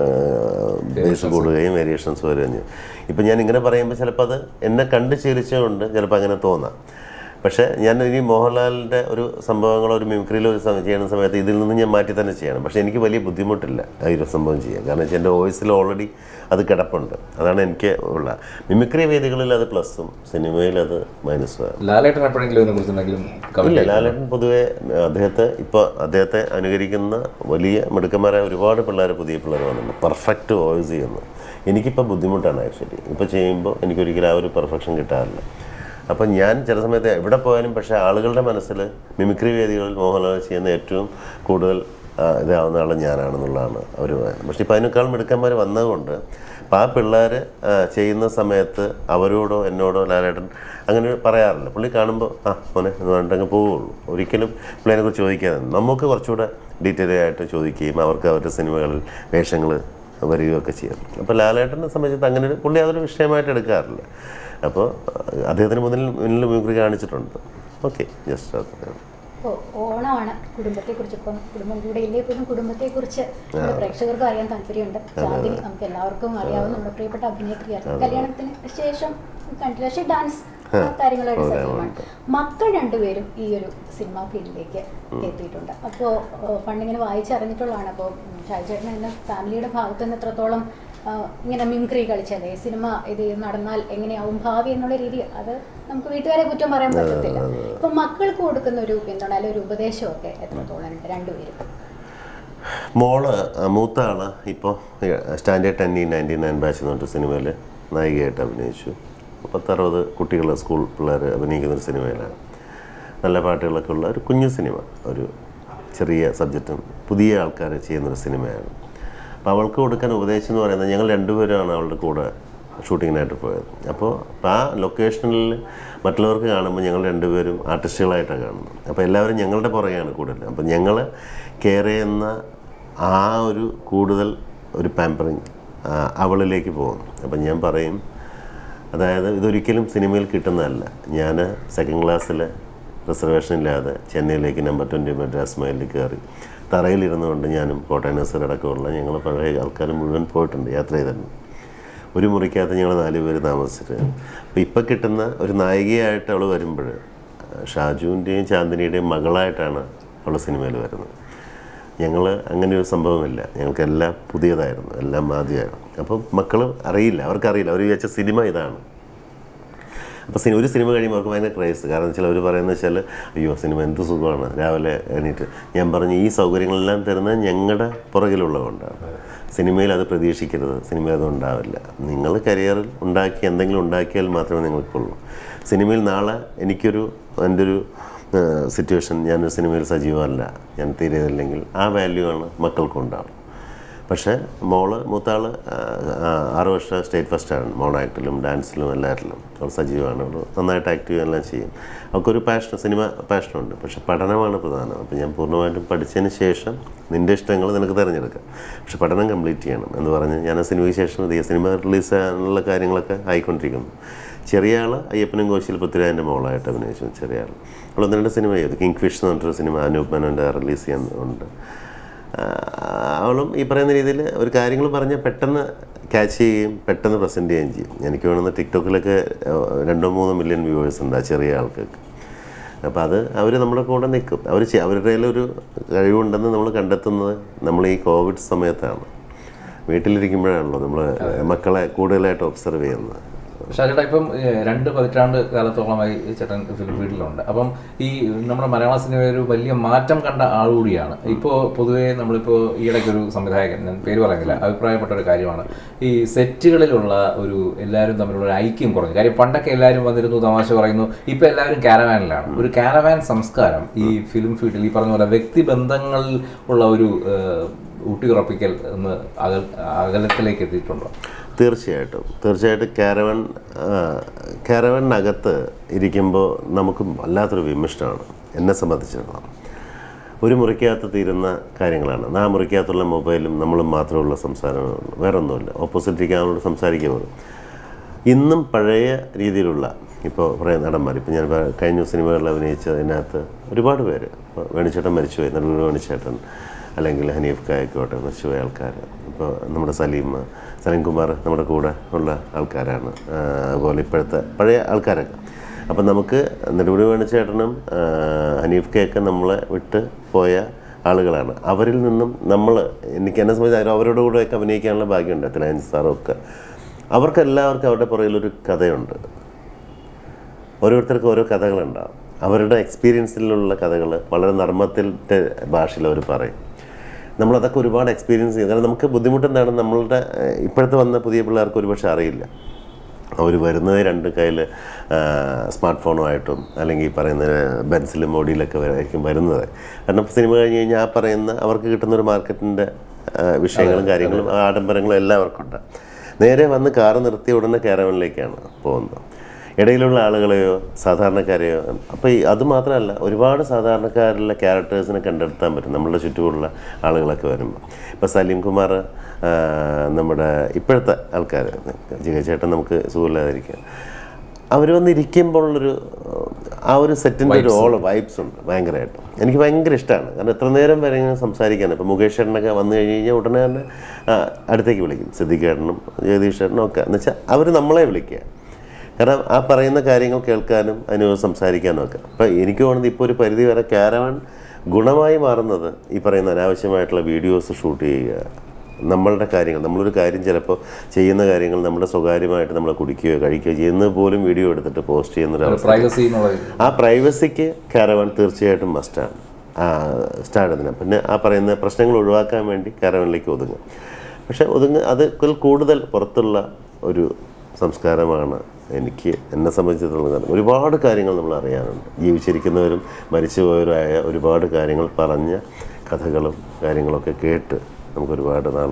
ബേസ് കൂടുകയും വേരിയേഷൻസ് വരികയും ചെയ്യും ഇപ്പം ഞാൻ ഇങ്ങനെ പറയുമ്പോൾ ചിലപ്പോൾ അത് എന്നെ കണ്ട് ശീലിച്ചുകൊണ്ട് ചിലപ്പോൾ അങ്ങനെ തോന്നാം പക്ഷേ ഞാൻ ഇനി മോഹൻലാലിൻ്റെ ഒരു സംഭവങ്ങൾ ഒരു മിമിക്രിയിൽ ഒരു സം- ചെയ്യുന്ന സമയത്ത് ഇതിൽ നിന്ന് ഞാൻ മാറ്റി തന്നെ ചെയ്യണം പക്ഷേ എനിക്ക് വലിയ ബുദ്ധിമുട്ടില്ല ആ ഒരു സംഭവം ചെയ്യാൻ കാരണം വെച്ചാൽ എൻ്റെ വോയിസിൽ ഓൾറെഡി അത് കിടപ്പുണ്ട് അതാണ് എനിക്ക് ഉള്ള മിമിക്രി വേദികളിൽ അത് പ്ലസ്സും സിനിമയിൽ അത് മൈനസും ലാലേട്ടൻ എപ്പോഴെങ്കിലും ഇതിനെ കുറിച്ച് എന്തെങ്കിലും ഇല്ല കമന്റ് ലാലേട്ടൻ പൊതുവെ അദ്ദേഹത്തെ ഇപ്പോൾ അദ്ദേഹത്തെ അനുകരിക്കുന്ന വലിയ മിടുക്കന്മാരായ ഒരുപാട് പിള്ളേർ പുതിയ പിള്ളേർ വന്നിട്ടുണ്ട് പെർഫെക്റ്റ് വോയിസ് ചെയ്യുന്നു എനിക്കിപ്പോൾ ബുദ്ധിമുട്ടാണ് ആക്ച്വലി ഇപ്പോൾ ചെയ്യുമ്പോൾ എനിക്കൊരിക്കലും ആ ഒരു പെർഫെക്ഷൻ കിട്ടാറില്ല അപ്പം ഞാൻ ചില സമയത്ത് എവിടെ പോയാലും പക്ഷേ ആളുകളുടെ മനസ്സിൽ മിമിക്രി വേദികളിൽ മോഹൻലാൽ ചെയ്യുന്ന ഏറ്റവും കൂടുതൽ ആ, ഇതാവുന്ന ആൾ ഞാനാണെന്നുള്ളതാണ് അവർ പക്ഷേ ഇപ്പോൾ അതിനേക്കാൾ മിടുക്കന്മാർ വന്നതുകൊണ്ട് അപ്പോൾ ആ പിള്ളേർ ചെയ്യുന്ന സമയത്ത് അവരോടോ എന്നോടോ ലാലേട്ടൻ അങ്ങനെ പറയാറില്ല പുള്ളി കാണുമ്പോൾ ആ മോനെ എന്ന് പറഞ്ഞിട്ടങ്ങ് പോവുള്ളൂ ഒരിക്കലും പുള്ളിനെ കുറിച്ച് ചോദിക്കാതെ നമുക്ക് കുറച്ചുകൂടെ ഡീറ്റെയിൽ ആയിട്ട് ചോദിക്കുകയും അവർക്ക് അവരുടെ സിനിമകളിൽ വേഷങ്ങൾ വരികയൊക്കെ ചെയ്യും അപ്പോൾ ലാലേട്ടനെ സംബന്ധിച്ചിട്ട് അങ്ങനെ ഒരു പുള്ളി അതൊരു വിഷയമായിട്ട് എടുക്കാറില്ല അപ്പോൾ അദ്ദേഹത്തിന് മുന്നിൽ മുന്നിൽ മിമിക്രി കാണിച്ചിട്ടുണ്ട് ഓക്കെ ജസ്റ്റ് അത് ഇപ്പോൾ ഓണമാണ് കുടുംബത്തെക്കുറിച്ച് ഇപ്പം കുടുംബം കൂടെ ഇല്ലേ പോലും കുടുംബത്തെക്കുറിച്ച് നമ്മുടെ പ്രേക്ഷകർക്ക് അറിയാൻ താല്പര്യമുണ്ട് ജാതി നമുക്ക് എല്ലാവർക്കും അറിയാവുന്ന നമ്മുടെ പ്രിയപ്പെട്ട അഭിനേത്രിയാണ് കല്യാണത്തിന് ശേഷം കണ്ടില്ല പക്ഷേ ഡാൻസ് കാര്യങ്ങളായിട്ട് സജീവമാണ് മക്കൾ രണ്ടുപേരും ഈ ഒരു സിനിമാ ഫീൽഡിലേക്ക് എത്തിയിട്ടുണ്ട് അപ്പോൾ പണ്ടിങ്ങനെ വായിച്ചറിഞ്ഞിട്ടുള്ളതാണ് അപ്പോൾ ഷാജേട്ടൻ എന്ന ഫാമിലിയുടെ ഭാഗത്ത് നിന്ന് എത്രത്തോളം ആ, ഇങ്ങനെ മിമിക്രി കളിച്ചതേ സിനിമ ഇത് നടന്നാൽ എങ്ങനെയാവും ഭാവി എന്നുള്ള രീതി അത് നമുക്ക് വീട്ടുകാരെ കുറ്റം പറയാൻ പറ്റത്തില്ല ഇപ്പൊ മക്കൾക്ക് കൊടുക്കുന്ന ഒരു പിന്തുണ അല്ലെങ്കിൽ ഒരു ഉപദേശമൊക്കെ എത്രത്തോളം ഉണ്ട് രണ്ടുപേരും മോള് ആ, മൂത്ത ആള് ഇപ്പോൾ standard ten ninety nine batch എന്ന് പറഞ്ഞിട്ട് സിനിമയിൽ നായികയായിട്ട് അഭിനയിച്ചു പത്തറുപത് കുട്ടികൾ സ്കൂൾ പിള്ളേർ അഭിനയിക്കുന്ന ഒരു സിനിമയിലാണ് നല്ല പാട്ടുകളൊക്കെ ഉള്ള ഒരു കുഞ്ഞു സിനിമ ഒരു ചെറിയ സബ്ജക്റ്റും പുതിയ ആൾക്കാർ ചെയ്യുന്നൊരു സിനിമയാണ് അപ്പോൾ അവൾക്ക് കൊടുക്കാൻ ഉപദേശം എന്ന് പറയുന്നത് ഞങ്ങൾ രണ്ടുപേരാണ് അവളുടെ കൂടെ ഷൂട്ടിങ്ങിനായിട്ട് പോയത് അപ്പോൾ ആ ലൊക്കേഷനിൽ മറ്റുള്ളവർക്ക് കാണുമ്പോൾ ഞങ്ങൾ രണ്ടുപേരും ആർട്ടിസ്റ്റുകളായിട്ടാണ് കാണുന്നത് അപ്പോൾ എല്ലാവരും ഞങ്ങളുടെ പുറകെയാണ് കൂടുതൽ അപ്പോൾ ഞങ്ങൾ കെയർ ചെയ്യുന്ന ആ ഒരു കൂടുതൽ ഒരു പാമ്പറിങ് അവളിലേക്ക് പോകുന്നു അപ്പം ഞാൻ പറയും അതായത് ഇതൊരിക്കലും സിനിമയിൽ കിട്ടുന്നതല്ല ഞാൻ സെക്കൻഡ് ക്ലാസ്സിൽ റിസർവേഷൻ ഇല്ലാതെ ചെന്നൈയിലേക്ക് നമ്പർ ട്വൻറ്റി മദ്രാസ് മൈലിൽ കയറി തറയിലിരുന്നുകൊണ്ട് ഞാനും കോട്ടയം നസർ അടക്കമുള്ള ഞങ്ങൾ പഴയ ആൾക്കാർ മുഴുവൻ പോയിട്ടുണ്ട് യാത്ര ചെയ്തിട്ടുണ്ട് ഒരു മുറിക്കകത്ത് ഞങ്ങൾ നാല് പേര് താമസിച്ചിട്ട് അപ്പോൾ ഇപ്പം കിട്ടുന്ന ഒരു നായികയായിട്ട് അവൾ വരുമ്പോൾ ഷാജുവിൻ്റെയും ചാന്ദിനിയുടെയും മകളായിട്ടാണ് അവൾ സിനിമയിൽ വരുന്നത് ഞങ്ങൾ അങ്ങനെ ഒരു സംഭവമില്ല ഞങ്ങൾക്കെല്ലാം പുതിയതായിരുന്നു എല്ലാം ആദ്യമായിരുന്നു അപ്പോൾ മക്കൾ അറിയില്ല അവർക്കറിയില്ല അവർ വിചാരിച്ച സിനിമ ഇതാണ് അപ്പോൾ സിനിമ ഒരു സിനിമ കഴിയുമ്പോൾ അവർക്ക് ഭയങ്കര ക്രേസ് കാരണം വെച്ചാൽ അവർ പറയുന്നത് വെച്ചാൽ അയ്യോ സിനിമ എന്ത് സുഖമാണ് രാവിലെ എണീറ്റ് ഞാൻ പറഞ്ഞു ഈ സൗകര്യങ്ങളെല്ലാം തരുന്നത് ഞങ്ങളുടെ പുറകിലുള്ളതുകൊണ്ടാണ് സിനിമയിൽ അത് പ്രതീക്ഷിക്കരുത് സിനിമയിൽ അത് ഉണ്ടാവില്ല നിങ്ങൾ കരിയറിൽ ഉണ്ടാക്കി എന്തെങ്കിലും ഉണ്ടാക്കിയാൽ മാത്രമേ നിങ്ങൾക്കുള്ളൂ സിനിമയിൽ നാളെ എനിക്കൊരു എൻ്റെ ഒരു സിറ്റുവേഷൻ ഞാനൊരു സിനിമയിൽ സജീവമല്ല ഞാൻ തീരെ ഇല്ലെങ്കിൽ ആ വാല്യൂ ആണ് മക്കൾക്കുണ്ടാവും പക്ഷേ മോള് മൂത്താള് ആ, ആ, ആറ് വർഷം സ്റ്റേറ്റ് ഫസ്റ്റാണ് മോൺ ആക്ടിലും ഡാൻസിലും എല്ലാറ്റിലും അവൾ സജീവമാണ് അവൾ നന്നായിട്ട് ആക്റ്റീവ് എല്ലാം ചെയ്യും അവൾക്കൊരു പാഷൻ സിനിമ പാഷനുണ്ട് പക്ഷെ പഠനമാണ് പ്രധാനം അപ്പോൾ ഞാൻ പൂർണ്ണമായിട്ടും പഠിച്ചതിന് ശേഷം നിൻ്റെ ഇഷ്ടങ്ങൾ നിനക്ക് തിരഞ്ഞെടുക്കാം പക്ഷെ പഠനം കംപ്ലീറ്റ് ചെയ്യണം എന്ന് പറഞ്ഞ് ഞാൻ ആ സിനിമയ്ക്ക് ശേഷം ഇത് സിനിമ റിലീസ് ചെയ്യാനുള്ള കാര്യങ്ങളൊക്കെ ആയിക്കൊണ്ടിരിക്കുന്നു ചെറിയ ആൾ അയ്യപ്പനും കോശിയിൽ പൃഥ്വിരാജിൻ്റെ മോളായിട്ട് അഭിനയിച്ചു ചെറിയ ആൾ അവൾ ഒന്ന് രണ്ട് സിനിമ ചെയ്തു കിങ് ഫിഷ് എന്ന് പറഞ്ഞിട്ടൊരു സിനിമ അനൂപ് മേനോൻ്റെ റിലീസ് ചെയ്യാൻ ഉണ്ട് ആ, അവളും ഈ പറയുന്ന രീതിയിൽ ഒരു കാര്യങ്ങൾ പറഞ്ഞാൽ പെട്ടെന്ന് ക്യാച്ച് ചെയ്യുകയും പെട്ടെന്ന് പ്രസൻറ്റ് ചെയ്യുകയും ചെയ്യും എനിക്ക് വേണമെന്ന് ടിക്ടോക്കിലൊക്കെ ആ, രണ്ടോ മൂന്നോ മില്യൺ വ്യൂവേഴ്സ് ഉണ്ട് ആ ചെറിയ ആൾക്കൊക്കെ അപ്പോൾ അത് അവർ നമ്മുടെ കൂടെ നിൽക്കും അവർ അവരുടെ കയ്യിലൊരു കഴിവുണ്ടെന്ന് നമ്മൾ കണ്ടെത്തുന്നത് നമ്മൾ ഈ കോവിഡ് സമയത്താണ് വീട്ടിലിരിക്കുമ്പോഴാണല്ലോ നമ്മൾ മക്കളെ കൂടുതലായിട്ട് ഒബ്സർവ് ചെയ്യുന്നത് ഷാജേട്ടാ ഇപ്പം ഏഹ്, രണ്ട് പതിറ്റാണ്ട് കാലത്തോളമായി ചേട്ടൻ ഫിലിം ഫീൽഡിലുണ്ട് അപ്പം ഈ നമ്മുടെ മലയാള സിനിമയിൽ ഒരു വലിയ മാറ്റം കണ്ട ആൾ കൂടിയാണ് ഇപ്പോൾ പൊതുവേ നമ്മളിപ്പോൾ ഈയിടയ്ക്ക് ഒരു സംവിധായകൻ ഞാൻ പേര് പറയുന്നില്ല അഭിപ്രായപ്പെട്ട ഒരു കാര്യമാണ് ഈ സെറ്റുകളിലുള്ള ഒരു എല്ലാവരും തമ്മിലുള്ള ഒരു ഐക്യം കുറഞ്ഞു കാര്യം പണ്ടൊക്കെ എല്ലാവരും വന്നിരുന്നു തമാശ പറയുന്നു ഇപ്പോൾ എല്ലാവരും കാരവാനിലാണ് ഒരു കാരവാൻ സംസ്കാരം ഈ ഫിലിം ഫീൽഡിൽ ഈ പറഞ്ഞ പോലെ വ്യക്തിബന്ധങ്ങളിൽ ഉള്ള ഒരു ഏഹ്, ഊട്ടിയുറപ്പിക്കൽ എന്ന് അകൽ അകലത്തിലേക്ക് എത്തിയിട്ടുണ്ടോ തീർച്ചയായിട്ടും തീർച്ചയായിട്ടും കാരവൻ കാരവനകത്ത് ഇരിക്കുമ്പോൾ നമുക്ക് വല്ലാത്തൊരു വിമിഷ്ടമാണ് എന്നെ സംബന്ധിച്ചിടത്തോളം ഒരു മുറിക്കകത്ത് തീരുന്ന കാര്യങ്ങളാണ് ആ മുറിക്കകത്തുള്ള മൊബൈലും നമ്മളും മാത്രമുള്ള സംസാരമാണ് വേറെ ഒന്നുമില്ല ഓപ്പോസിറ്റ് ഇരിക്കാനോട് സംസാരിക്കുമ്പോൾ ഇന്നും പഴയ രീതിയിലുള്ള ഇപ്പോൾ കുറേ നടന്മാർ ഇപ്പോൾ ഞാൻ പ- കഴിഞ്ഞ സിനിമകളിൽ അഭിനയിച്ചതിനകത്ത് ഒരുപാട് പേര് ഇപ്പോൾ വേണിച്ചേട്ടൻ മരിച്ചുപോയി നല്ലൊരു വേണിച്ചേട്ടൻ അല്ലെങ്കിൽ ഹനീഫ് കായക്കോട്ടെ മരിച്ചുപോയ ആൾക്കാർ ഇപ്പോൾ നമ്മുടെ സലീം സലീം കുമാർ നമ്മുടെ കൂടെ ഉള്ള ആൾക്കാരാണ് ആ, അതുപോലെ ഇപ്പോഴത്തെ പഴയ ആൾക്കാരൊക്കെ അപ്പം നമുക്ക് നെടുമുടി വേണുചേട്ടനും ആ, ഹനീഫ് കെയൊക്കെ നമ്മളെ വിട്ട് പോയ ആളുകളാണ് അവരിൽ നിന്നും നമ്മൾ എനിക്ക് എന്നെ സംബന്ധിച്ച് അവരോട് കൂടെ ഒക്കെ അഭിനയിക്കാനുള്ള ഭാഗ്യമുണ്ട് തിലകൻ സാറും ഒക്കെ അവർക്ക് എല്ലാവർക്കും അവരുടെ പുറകിലൊരു കഥയുണ്ട് ഓരോരുത്തർക്കും ഓരോ കഥകളുണ്ടാവും അവരുടെ എക്സ്പീരിയൻസിലുള്ള കഥകൾ വളരെ നർമ്മത്തിൻ്റെ ഭാഷയിൽ അവർ പറയും നമ്മളതൊക്കെ ഒരുപാട് എക്സ്പീരിയൻസ് ചെയ്യും കാരണം നമുക്ക് ബുദ്ധിമുട്ടെന്താണ് നമ്മളുടെ ഏഹ്, ഇപ്പോഴത്തെ വന്ന പുതിയ പിള്ളേർക്ക് ഒരുപക്ഷെ അറിയില്ല അവർ വരുന്നത് രണ്ട് കയ്യിൽ സ്മാർട്ട് ഫോണുമായിട്ടും അല്ലെങ്കിൽ ഈ പറയുന്ന ബെൻസിലും മോഡിയിലൊക്കെ ആയിരിക്കും വരുന്നത് കാരണം സിനിമ കഴിഞ്ഞ് കഴിഞ്ഞാൽ ആ പറയുന്ന അവർക്ക് കിട്ടുന്ന ഒരു മാർക്കറ്റിൻ്റെ വിഷയങ്ങളും കാര്യങ്ങളും ആഡംബരങ്ങളും എല്ലാവർക്കും ഉണ്ട് നേരെ വന്ന് കാറ് നിർത്തിയ ഉടനെ കാരവനിലേക്കാണ് പോകുന്നത് ഇടയിലുള്ള ആളുകളെയോ സാധാരണക്കാരെയോ അപ്പോൾ ഈ അത് മാത്രമല്ല ഒരുപാട് സാധാരണക്കാരിലെ ക്യാരക്ടേഴ്സിനെ കണ്ടെടുത്താൻ പറ്റും നമ്മളുടെ ചുറ്റുമുള്ള ആളുകളൊക്കെ വരുമ്പോൾ ഇപ്പോൾ സലീം കുമാർ ആ, നമ്മുടെ ഇപ്പോഴത്തെ ആൾക്കാർ ജിഗചേട്ടൻ നമുക്ക് സുഖമില്ലാതിരിക്കുക അവർ വന്നിരിക്കുമ്പോഴുള്ളൊരു ആ ഒരു സെറ്റിൻ്റെ ഒരു ഓള് വൈബ്സ് ഉണ്ട് ഭയങ്കരമായിട്ട് എനിക്ക് ഭയങ്കര ഇഷ്ടമാണ് കാരണം എത്ര നേരം വരെ ഇങ്ങനെ സംസാരിക്കാൻ ഇപ്പോൾ മുകേഷ് ചേട്ടനൊക്കെ വന്നു കഴിഞ്ഞ് കഴിഞ്ഞാൽ ഉടനെ തന്നെ ആ, അടുത്തേക്ക് വിളിക്കും സിദ്ദിഖേട്ടനും ജഗദീഷ് ചേട്ടനും ഒക്കെ എന്ന് വെച്ചാൽ അവർ നമ്മളെ വിളിക്കുക കാരണം ആ പറയുന്ന കാര്യങ്ങൾ കേൾക്കാനും അതിന് സംസാരിക്കാനും ഒക്കെ അപ്പം എനിക്ക് തോന്നുന്നത് ഇപ്പോൾ ഒരു പരിധി വരെ ക്യാരവൺ ഗുണമായി മാറുന്നത് ഈ പറയുന്ന അനാവശ്യമായിട്ടുള്ള വീഡിയോസ് ഷൂട്ട് ചെയ്യുക നമ്മളുടെ കാര്യങ്ങൾ നമ്മളൊരു കാര്യം ചിലപ്പോൾ ചെയ്യുന്ന കാര്യങ്ങൾ നമ്മുടെ സ്വകാര്യമായിട്ട് നമ്മൾ കുടിക്കുകയോ കഴിക്കുകയോ ചെയ്യുന്നത് പോലും വീഡിയോ എടുത്തിട്ട് പോസ്റ്റ് ചെയ്യുന്നൊരു അവസ്ഥ പ്രൈവസി എന്നുള്ള ആ പ്രൈവസിക്ക് കാരവൺ തീർച്ചയായിട്ടും മസ്റ്റാണ് സ്റ്റാർട്ടതിന് പിന്നെ ആ പറയുന്ന പ്രശ്നങ്ങൾ ഒഴിവാക്കാൻ വേണ്ടി കാരവനിലേക്ക് ഒതുങ്ങും പക്ഷെ ഒതുങ്ങ് അതിൽ കൂടുതൽ പുറത്തുള്ള ഒരു സംസ്കാരമാണ് എനിക്ക് എന്നെ സംബന്ധിച്ചിടത്തോളം കാരണം ഒരുപാട് കാര്യങ്ങൾ നമ്മൾ അറിയാനുണ്ട് ജീവിച്ചിരിക്കുന്നവരും മരിച്ചുപോയവരായ ഒരുപാട് കാര്യങ്ങൾ പറഞ്ഞ കഥകളും കാര്യങ്ങളൊക്കെ കേട്ട് നമുക്ക് ഒരുപാട് നാൾ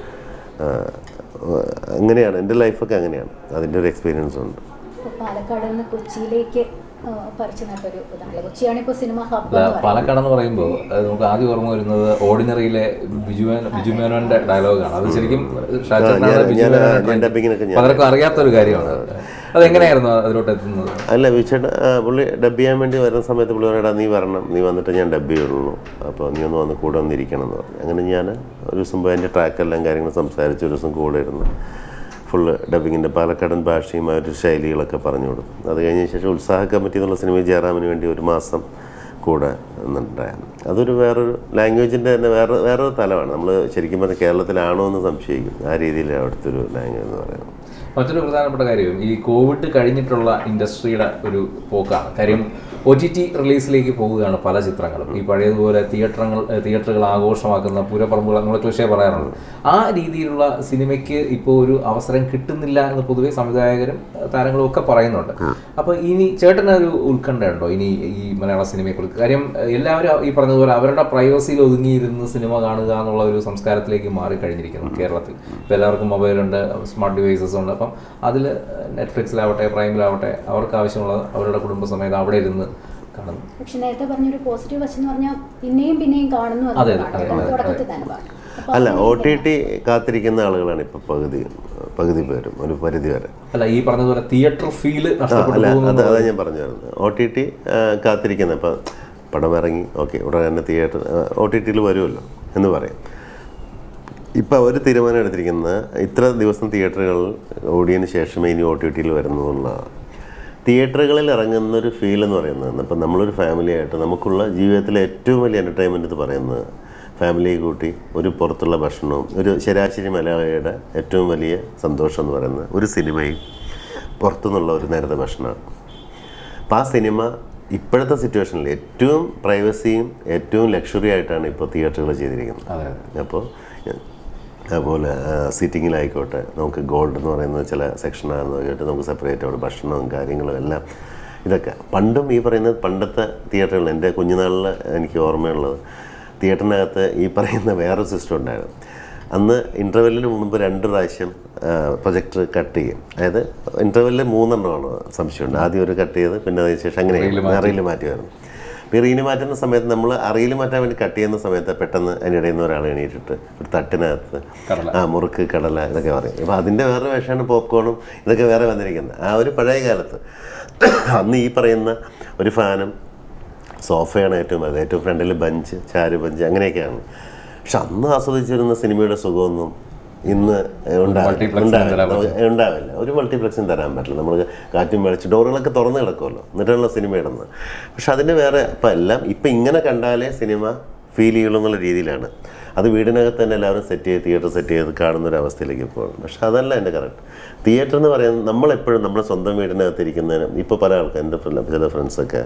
അങ്ങനെയാണ് എൻ്റെ ലൈഫൊക്കെ അങ്ങനെയാണ് അതിൻ്റെ ഒരു എക്സ്പീരിയൻസ് ഉണ്ട് ഇപ്പൊ പാലക്കാട് നിന്ന് കൊച്ചിയിലേക്ക് ആ, പറിച്ചു നട്ടൊരു ഇതാണല്ലോ കൊച്ചിയാണ് ഇപ്പൊ സിനിമ ഹബ് അല്ല, പാലക്കാട് എന്ന് പറയുമ്പോൾ അത് നമുക്ക് ആദ്യം ഓർമ്മ വരുന്നത് ഓർഡിനറിയിലെ ബിജു മേനോ- ബിജു മേനോന്റെ ഡയലോഗാണ് അത് ശരിക്കും ഷാജഹാനാണ് ഞാൻ- ബിജു ഞാൻ- മേനോന്റെ ഞാൻ ഡബിങ്ങിനൊക്കെ ഞാൻ പലർക്കും അറിയാത്ത ഒരു കാര്യമാണ് അതെങ്ങനെയായിരുന്നു അതിലോട്ട് എത്തുന്നത് അല്ല വിച്ചേട്ടൻ പുള്ളി ഡബ് ചെയ്യാൻ വേണ്ടി വരുന്ന സമയത്ത് പുള്ളി പറയടാ നീ വരണം നീ വന്നിട്ട് ഞാൻ ഡബ് ചെയ്യുള്ളൂ അപ്പോൾ നീ ഒന്ന് വന്ന് കൂടെ വന്നിരിക്കണം എന്ന് പറഞ്ഞു അങ്ങനെ ഞാൻ ഒരു ദിവസം പോയി അതിൻ്റെ ട്രാക്കെല്ലാം കാര്യങ്ങൾ സംസാരിച്ച് ഒരു ദിവസം കൂടെ ഇരുന്ന് ഫുള്ള് ഡബിങ്ങിൻ്റെ പാലക്കാടൻ ഭാഷയും ആ ഒരു ശൈലികളൊക്കെ പറഞ്ഞു കൊടുത്തു അത് കഴിഞ്ഞ ശേഷം ഉത്സാഹ കമ്മിറ്റി എന്നുള്ള സിനിമയിൽ ജയറാമിന് വേണ്ടി ഒരു മാസം കൂടെ നിന്നുണ്ടായിരുന്നു അതൊരു വേറൊരു ലാംഗ്വേജിൻ്റെ തന്നെ വേറെ വേറൊരു തലമാണ് നമ്മൾ ശരിക്കും പറഞ്ഞാൽ കേരളത്തിലാണോ എന്ന് സംശയിക്കും ആ രീതിയിൽ അവിടുത്തെ ഒരു ലാംഗ്വേജ് എന്ന് പറയുന്നത് മറ്റൊരു പ്രധാനപ്പെട്ട കാര്യം ഈ കോവിഡ് കഴിഞ്ഞിട്ടുള്ള ഇൻഡസ്ട്രിയുടെ ഒരു പോക്കാണ് കാര്യം ഒ ടി ടി റിലീസിലേക്ക് പോവുകയാണ് പല ചിത്രങ്ങളും ഈ പഴയതുപോലെ തിയേറ്ററുകൾ തിയേറ്ററുകൾ ആഘോഷമാക്കുന്ന പൂരപ്പറമ്പുകൾ നമ്മൾ ക്ലിഷേ പറയാറുണ്ട് ആ രീതിയിലുള്ള സിനിമയ്ക്ക് ഇപ്പോൾ ഒരു അവസരം കിട്ടുന്നില്ല എന്ന് പൊതുവെ സംവിധായകരും ഏഹ്, താരങ്ങളും ഒക്കെ പറയുന്നുണ്ട് അപ്പോൾ ഇനി ചേട്ടനൊരു ഉത്കണ്ഠയുണ്ടോ ഇനി ഈ മലയാള സിനിമയെക്കുറിച്ച് കാര്യം ഏഹ്, എല്ലാവരും ഈ പറഞ്ഞതുപോലെ അവരുടെ പ്രൈവസിയിൽ ഒതുങ്ങിയിരുന്ന് സിനിമ കാണുക എന്നുള്ള ഒരു സംസ്കാരത്തിലേക്ക് മാറിക്കഴിഞ്ഞിരിക്കുന്നു കേരളത്തിൽ ഇപ്പോൾ എല്ലാവർക്കും മൊബൈലുണ്ട് സ്മാർട്ട് ഡിവൈസസ് ഉണ്ട് അപ്പം അതിൽ നെറ്റ്ഫ്ലിക്സിലാവട്ടെ പ്രൈമിലാവട്ടെ അവർക്ക് ആവശ്യമുള്ള അവരുടെ കുടുംബസമേതം അവിടെ ഇരുന്ന് കാണുന്നു പക്ഷെ നേരത്തെ പറഞ്ഞൊരു പോസിറ്റീവ് വശം എന്ന് പറഞ്ഞാൽ പിന്നെയും പിന്നെയും കാണുന്നു അതെ, എന്നുള്ളതാണ്. അതെ, അത് അതെ, തുടക്കത്തിൽ തന്നെ പറഞ്ഞു അപ്പൊ അല്ല ഒ ടി ടി കാത്തിരിക്കുന്ന ആളുകളാണ് ഇപ്പോൾ പകുതി പകുതി പേരും ഒരു പരിധി വരെ അല്ല ഈ പറഞ്ഞതുപോലെ തിയേറ്റർ ഫീല് ആ, നഷ്ടപ്പെട്ടു അല്ല പോകുന്നു അത് അതാ ഞാൻ പറഞ്ഞു വരുന്നത് ഒ ടി ടി കാത്തിരിക്കുന്ന ഇപ്പം പടം ഇറങ്ങി ഓക്കെ ഉടനെ തന്നെ തിയേറ്റർ ഒ ടി ടിയിൽ വരുമല്ലോ എന്ന് പറയും ഇപ്പം അവർ തീരുമാനം എടുത്തിരിക്കുന്നത് ഇത്ര ദിവസം തിയേറ്ററുകൾ ഓടിയതിന് ശേഷമേ ഇനി ഒ ടി ടിയിൽ വരുന്നു എന്നുള്ളതാണ് തിയേറ്ററുകളിൽ ഇറങ്ങുന്ന ഒരു ഫീൽ എന്ന് പറയുന്നത് ഇപ്പം നമ്മളൊരു ഫാമിലി ആയിട്ട് നമുക്കുള്ള ജീവിതത്തിലെ ഏറ്റവും വലിയ എൻ്റർടൈൻമെൻറ്റ് എന്ന് പറയുന്നത് ഫാമിലിയെ കൂട്ടി ഒരു പുറത്തുള്ള ഭക്ഷണവും ഒരു ശരാശരി മലയാളിയുടെ ഏറ്റവും വലിയ സന്തോഷം എന്ന് പറയുന്നത് ഒരു സിനിമയും പുറത്തുനിന്നുള്ള ഒരു നേരത്തെ ഭക്ഷണമാണ് അപ്പം ആ സിനിമ ഇപ്പോഴത്തെ സിറ്റുവേഷനിൽ ഏറ്റവും പ്രൈവസിയും ഏറ്റവും ലക്ഷറി ആയിട്ടാണ് ഇപ്പോൾ തിയേറ്ററുകൾ ചെയ്തിരിക്കുന്നത് അതെ അതെ അപ്പോൾ അതുപോലെ സീറ്റിങ്ങിലായിക്കോട്ടെ നമുക്ക് ഗോൾഡ് എന്ന് പറയുന്ന ചില സെക്ഷനാണെന്ന് കേട്ട് നമുക്ക് സെപ്പറേറ്റ് അവിടെ ഭക്ഷണവും കാര്യങ്ങളും എല്ലാം ഇതൊക്കെ പണ്ടും ഈ പറയുന്ന പണ്ടത്തെ തിയേറ്ററുകൾ എൻ്റെ കുഞ്ഞുനാളിൽ എനിക്ക് ഓർമ്മയുള്ളത് തിയേറ്ററിനകത്ത് ഈ പറയുന്ന വേറെ സിസ്റ്റം ഉണ്ടായിരുന്നു അന്ന് ഇൻ്റർവെല്ലിന് മുമ്പ് രണ്ട് പ്രാവശ്യം പ്രൊജക്ടർ കട്ട് ചെയ്യും അതായത് ഇൻ്റർവെല്ലിൽ മൂന്നെണ്ണമാണ് സംശയമുണ്ട് ആദ്യം ഒരു കട്ട് ചെയ്ത് പിന്നെ അതിന് ശേഷം അങ്ങനെ റീല് മാറ്റുമായിരുന്നു അപ്പോൾ ഈ റീല് മാറ്റുന്ന സമയത്ത് നമ്മൾ അറിയിൽ മാറ്റാൻ വേണ്ടി കട്ട് ചെയ്യുന്ന സമയത്ത് പെട്ടെന്ന് അതിനിടയിൽ നിന്ന് ഒരാൾ എണീറ്റിട്ട് ഒരു തട്ടിനകത്ത് ആ മുറുക്ക് കടല ഇതൊക്കെ പറയും അപ്പോൾ അതിൻ്റെ വേറെ വേഷമാണ് പോപ്കോണും ഇതൊക്കെ വേറെ വന്നിരിക്കുന്നത് ആ ഒരു പഴയ കാലത്ത് അന്ന് ഈ പറയുന്ന ഒരു ഫാനും സോഫയാണ് ഏറ്റവും വലുത് ഏറ്റവും ഫ്രണ്ടിൽ ബഞ്ച് ചാരു ബഞ്ച് അങ്ങനെയൊക്കെയാണ് പക്ഷെ അന്ന് ആസ്വദിച്ചിരുന്ന സിനിമയുടെ സുഖമൊന്നും ഇന്ന് ഉണ്ടാവില്ല Multiplexing ഉണ്ടാവില്ല തരാൻ ഉണ്ടാവില്ല ഒരു മൾട്ടിപ്ലക്സും തരാൻ പറ്റില്ല നമ്മൾ കാറ്റും വെളിച്ച് ഡോറുകളൊക്കെ തുറന്ന് കിടക്കുമല്ലോ എന്നിട്ടുള്ള സിനിമ ഇടുന്നത് പക്ഷെ അതിന് വേറെ ഇപ്പം എല്ലാം ഇപ്പം ഇങ്ങനെ കണ്ടാലേ സിനിമ ഫീൽ ചെയ്യുള്ളൂ എന്നുള്ള രീതിയിലാണ് അത് വീടിനകത്ത് തന്നെ എല്ലാവരും സെറ്റ് ചെയ്ത് തിയേറ്റർ സെറ്റ് ചെയ്ത് കാണുന്ന ഒരു അവസ്ഥയിലേക്ക് പോകും പക്ഷെ അതല്ല എൻ്റെ കറക്റ്റ് തിയേറ്റർ എന്ന് പറയുന്നത് നമ്മളെപ്പോഴും നമ്മുടെ സ്വന്തം വീടിനകത്ത് ഇരിക്കുന്നതിന് ഇപ്പോൾ പല ആൾക്കാർ എൻ്റെ ഫ്രണ്ട് ചില ഫ്രണ്ട്സൊക്കെ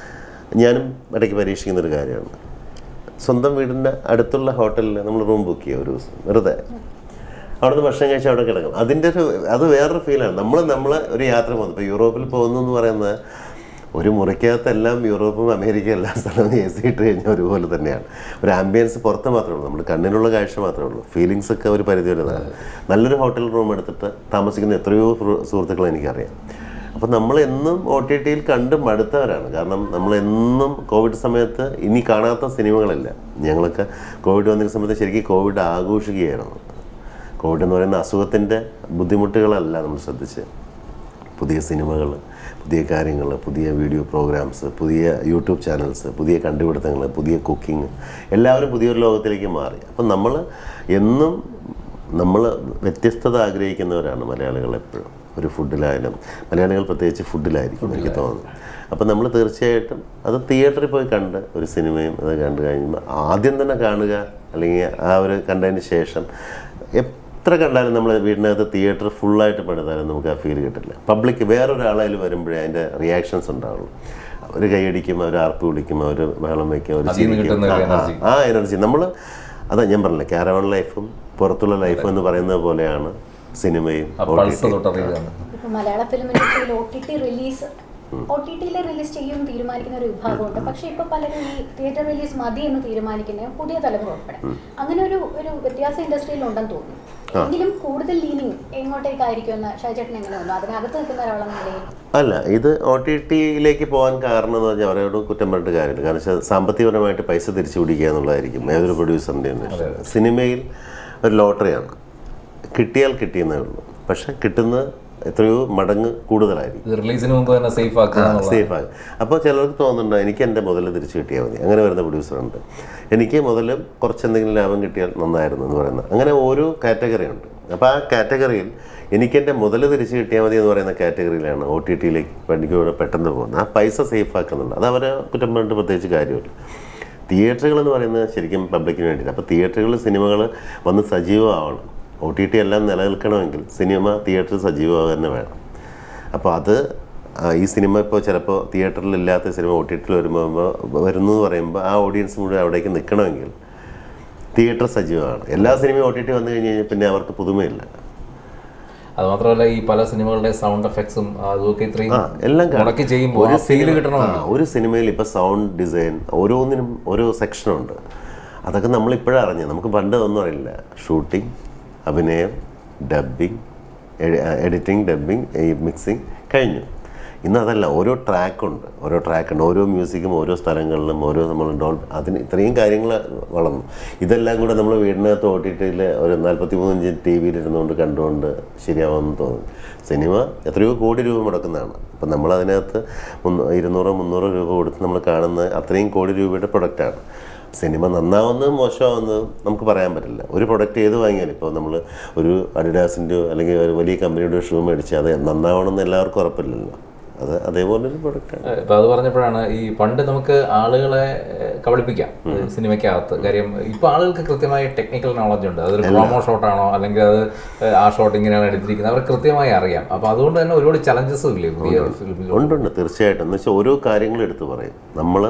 ഞാനും ഇടയ്ക്ക് പരീക്ഷിക്കുന്ന ഒരു കാര്യമാണ് സ്വന്തം വീടിൻ്റെ അടുത്തുള്ള ഹോട്ടലിൽ നമ്മൾ റൂം ബുക്ക് ചെയ്യുക ഒരു ദിവസം വെറുതെ അവിടുന്ന് ഭക്ഷണം കഴിച്ച് അവിടെ കിടക്കും അതിൻ്റെ ഒരു അത് വേറൊരു ഫീലാണ് നമ്മൾ നമ്മൾ ഒരു യാത്ര പോകുന്നു ഇപ്പോൾ യൂറോപ്പിൽ പോകുന്നു എന്ന് പറയുന്നത് ഒരു മുറിക്കകത്തെല്ലാം യൂറോപ്പും അമേരിക്കയും എല്ലാ സ്ഥലവും എ സി ഇട്ട് കഴിഞ്ഞാൽ ഒരുപോലെ തന്നെയാണ് ഒരു ആംബിയൻസ് പുറത്ത് മാത്രമേ ഉള്ളൂ നമ്മൾ കണ്ണിനുള്ള കാഴ്ച മാത്രമേ ഉള്ളൂ ഫീലിങ്സ് ഒക്കെ ഒരു പരിധി വരെ ഇതാണ് നല്ലൊരു ഹോട്ടൽ റൂം എടുത്തിട്ട് താമസിക്കുന്ന എത്രയോ സുഹൃ- സുഹൃത്തുക്കളെ എനിക്കറിയാം അപ്പം നമ്മൾ എന്നും ഒ ടി ടിയിൽ കണ്ട് മടുത്തവരാണ് കാരണം നമ്മൾ എന്നും കോവിഡ് സമയത്ത് ഇനി കാണാത്ത സിനിമകളില്ല ഞങ്ങളൊക്കെ കോവിഡ് വന്നിരുന്ന സമയത്ത് ശരിക്കും കോവിഡ് ആഘോഷിക്കുകയായിരുന്നു കോവിഡ് എന്ന് പറയുന്ന അസുഖത്തിൻ്റെ ബുദ്ധിമുട്ടുകളല്ല നമ്മൾ ശ്രദ്ധിച്ച് പുതിയ സിനിമകൾ പുതിയ കാര്യങ്ങൾ പുതിയ വീഡിയോ പ്രോഗ്രാംസ് പുതിയ യൂട്യൂബ് ചാനൽസ് പുതിയ കണ്ടുപിടുത്തങ്ങൾ പുതിയ കുക്കിംഗ് എല്ലാവരും പുതിയൊരു ലോകത്തിലേക്ക് മാറി അപ്പം നമ്മൾ എന്നും നമ്മൾ വ്യത്യസ്തത ആഗ്രഹിക്കുന്നവരാണ് മലയാളികൾ എപ്പോഴും ഒരു ഫുഡിലായാലും മലയാളികൾ പ്രത്യേകിച്ച് ഫുഡിലായിരിക്കും എനിക്ക് തോന്നുന്നു അപ്പം നമ്മൾ തീർച്ചയായിട്ടും അത് തിയേറ്ററിൽ പോയി കണ്ട് ഒരു സിനിമയും അത് കണ്ടു കഴിയുമ്പോൾ ആദ്യം തന്നെ കാണുക അല്ലെങ്കിൽ ആ ഒരു കണ്ടതിന് ശേഷം എത്ര കണ്ടാലും നമ്മൾ വീടിനകത്ത് തിയേറ്റർ ഫുള്ളായിട്ട് പണിതാലും നമുക്ക് ആ ഫീൽ കിട്ടില്ല പബ്ലിക് വേറൊരാളായാലും വരുമ്പോഴേ അതിൻ്റെ റിയാക്ഷൻസ് ഉണ്ടാവുള്ളൂ അവർ കൈയടിക്കും അവർ ആർപ്പ് വിളിക്കും അവർ ബഹളം വയ്ക്കും അവർ അതിൽ നിന്ന് കിട്ടുന്ന ഒരു energy. ആ എനർജി നമ്മൾ അതാ ഞാൻ പറഞ്ഞില്ല കാരവൺ ലൈഫും പുറത്തുള്ള ലൈഫും എന്ന് പറയുന്നത് പോലെയാണ് സിനിമയും ആ പൾസ് തൊട്ടറിയുകയാണ് ഇപ്പൊ മലയാള ഫിലിം ഇൻഡസ്ട്രിയിൽ O T T release O T ടിയിൽ റിലീസ് ചെയ്യും തീരുമാനിക്കുന്ന ഒരു വിഭാഗമുണ്ട് പക്ഷെ ഇപ്പൊ പലരും ഈ തിയേറ്റർ റിലീസ് മതി എന്ന് തീരുമാനിക്കുന്ന പുതിയ തലമുറ ഉൾപ്പെടെ അങ്ങനെ ഒരു ഒരു വ്യത്യാസം ഇൻഡസ്ട്രിയിൽ ഉണ്ടെന്ന് തോന്നുന്നു എങ്കിലും കൂടുതൽ ലീനിങ് എങ്ങോട്ടേക്കായിരിക്കും എന്ന് ഷാജേട്ടൻ എങ്ങനെ വന്നു അതിനകത്ത് നിൽക്കുന്ന ഒരാളെന്ന നിലയിൽ അല്ല ഇത് ഒ ടി ടിയിലേക്ക് പോകാൻ കാരണം എന്ന് പറഞ്ഞാൽ അവരോട് കുറ്റം പറഞ്ഞിട്ട് കാര്യമില്ല കാരണം വെച്ചാൽ സാമ്പത്തികപരമായിട്ട് പൈസ തിരിച്ചു പിടിക്കുക എന്നുള്ളതായിരിക്കും ഏതൊരു പ്രൊഡ്യൂസറിൻ്റെ സിനിമയിൽ ഒരു ലോട്ടറിയാണ് കിട്ടിയാൽ കിട്ടിയെന്നേ ഉള്ളൂ പക്ഷെ കിട്ടുന്നത് എത്രയോ മടങ്ങ് കൂടുതലായിരിക്കും ഇത് റിലീസിന് മുമ്പ് തന്നെ സേഫ് ആക്കുക എന്നുള്ളത് സേഫ് ആകും അപ്പോൾ ചിലർക്ക് തോന്നുന്നുണ്ടോ എനിക്ക് എൻ്റെ മുതൽ തിരിച്ചു കിട്ടിയാൽ മതി അങ്ങനെ വരുന്ന പ്രൊഡ്യൂസറുണ്ട് എനിക്ക് മുതലും കുറച്ചെന്തെങ്കിലും ലാഭം കിട്ടിയാൽ നന്നായിരുന്നു എന്ന് പറയുന്നത് അങ്ങനെ ഓരോ കാറ്റഗറി ഉണ്ട് അപ്പോൾ ആ കാറ്റഗറിയിൽ എനിക്ക് എൻ്റെ മുതൽ തിരിച്ചു കിട്ടിയാൽ മതി എന്ന് പറയുന്ന കാറ്റഗറിയിലാണ് ഒ ടി ടിയിലേക്ക് പണിക്കൂടെ പെട്ടെന്ന് പോകുന്നത് ആ പൈസ സേഫ് ആക്കുന്നുണ്ട് അത് അവരെ കുറ്റം പറഞ്ഞിട്ട് പ്രത്യേകിച്ച് കാര്യമില്ല തിയേറ്ററുകൾ എന്ന് പറയുന്നത് ശരിക്കും പബ്ലിക്കിന് വേണ്ടിയിട്ട് അപ്പോൾ തിയേറ്ററുകളിൽ സിനിമകൾ വന്ന് സജീവമാവണം ഒ ടി ടി എല്ലാം നിലനിൽക്കണമെങ്കിൽ സിനിമ തിയേറ്ററിൽ സജീവമാകുക തന്നെ വേണം അപ്പോൾ അത് ആ, ഈ സിനിമ ഇപ്പോൾ ചിലപ്പോൾ തിയേറ്ററിൽ ഇല്ലാത്ത സിനിമ ഒ ടി ടിയിൽ വരുമ്പോൾ വരുന്നു എന്ന് പറയുമ്പോൾ ആ ഓഡിയൻസ് മുഴുവൻ അവിടേക്ക് നിൽക്കണമെങ്കിൽ തിയേറ്റർ സജീവമാണ് എല്ലാ സിനിമയും ഒ ടി ടി വന്നു കഴിഞ്ഞ് കഴിഞ്ഞാൽ പിന്നെ അവർക്ക് പുതുമയില്ല അത് മാത്രമല്ല ഈ പല സിനിമകളുടെ സൗണ്ട് എഫക്ട്സും അതൊക്കെ ഇത്രയും ആ എല്ലാം കാണും. മുടക്കി ചെയ്യുമ്പോൾ ഒരു ഫീല് സിനിമ- കിട്ടണമെന്ന് ആ, ഒരു സിനിമയിൽ ഇപ്പോൾ സൗണ്ട് ഡിസൈൻ ഓരോന്നിനും ഓരോ സെക്ഷനുണ്ട് അതൊക്കെ നമ്മളിപ്പോഴാണ് അറിഞ്ഞത് നമുക്ക് പണ്ട് ഒന്നും അറിയില്ല ഷൂട്ടിംഗ് അഭിനയം ഡബ്ബിങ് എഡിറ്റിംഗ് ഡബ്ബിങ് മിക്സിങ് കഴിഞ്ഞു ഇന്ന് അതല്ല ഓരോ ട്രാക്കുണ്ട് ഓരോ ട്രാക്കുണ്ട് ഓരോ മ്യൂസിക്കും ഓരോ സ്ഥലങ്ങളിലും ഓരോ നമ്മൾ ഡോൾ അതിന് ഇത്രയും കാര്യങ്ങൾ വളർന്നു ഇതെല്ലാം കൂടെ നമ്മൾ വീടിനകത്ത് ഒ ടി ടിയിൽ ഒരു നാൽപ്പത്തി മൂന്ന് ഇഞ്ച് ടി വിയിൽ ഇരുന്നുകൊണ്ട് കണ്ടുകൊണ്ട് ശരിയാവുമെന്ന് തോന്നുന്നു സിനിമ എത്രയോ കോടി രൂപ മുടക്കുന്നതാണ് അപ്പം നമ്മൾ അതിനകത്ത് മുന്നൂ ഇരുന്നൂറോ മുന്നൂറോ രൂപ കൊടുത്ത് നമ്മൾ കാണുന്ന അത്രയും കോടി രൂപയുടെ പ്രൊഡക്റ്റാണ് സിനിമ നന്നാവുന്നതും മോശമാവുന്നതും നമുക്ക് പറയാൻ പറ്റില്ല ഒരു പ്രൊഡക്റ്റ് ഏത് വാങ്ങിയാലും ഇപ്പോൾ നമ്മൾ ഒരു അഡിഡാസിൻ്റെയോ അല്ലെങ്കിൽ ഒരു വലിയ കമ്പനിയുടെ ഷൂ മേടിച്ച് അത് നന്നാവണമെന്ന് എല്ലാവർക്കും ഉറപ്പില്ലല്ലോ അത് അതേപോലെ ഒരു പ്രൊഡക്റ്റാണ് ഇപ്പൊ അത് പറഞ്ഞപ്പോഴാണ് ഈ പണ്ട് നമുക്ക് ആളുകളെ ഏഹ്, കബളിപ്പിക്കാം സിനിമയ്ക്കകത്ത് കാര്യം ഇപ്പൊ ആളുകൾക്ക് കൃത്യമായ ടെക്നിക്കൽ നോളജ് ഉണ്ട് അതൊരു പ്രോമോ ഷോട്ടാണോ അല്ലെങ്കിൽ അത് ഏഹ്, ആ ഷോട്ട് ഇങ്ങനെയാണ് എടുത്തിരിക്കുന്നത് അവർക്ക് കൃത്യമായി അറിയാം അപ്പൊ അതുകൊണ്ട് തന്നെ ഒരുപാട് ചലഞ്ചസും ഇല്ലേ പുതിയ ഫിലിമിൽ ഉണ്ടുണ്ട് തീർച്ചയായിട്ടും എന്ന് വെച്ചാൽ ഓരോ കാര്യങ്ങൾ എടുത്തു പറയും നമ്മൾ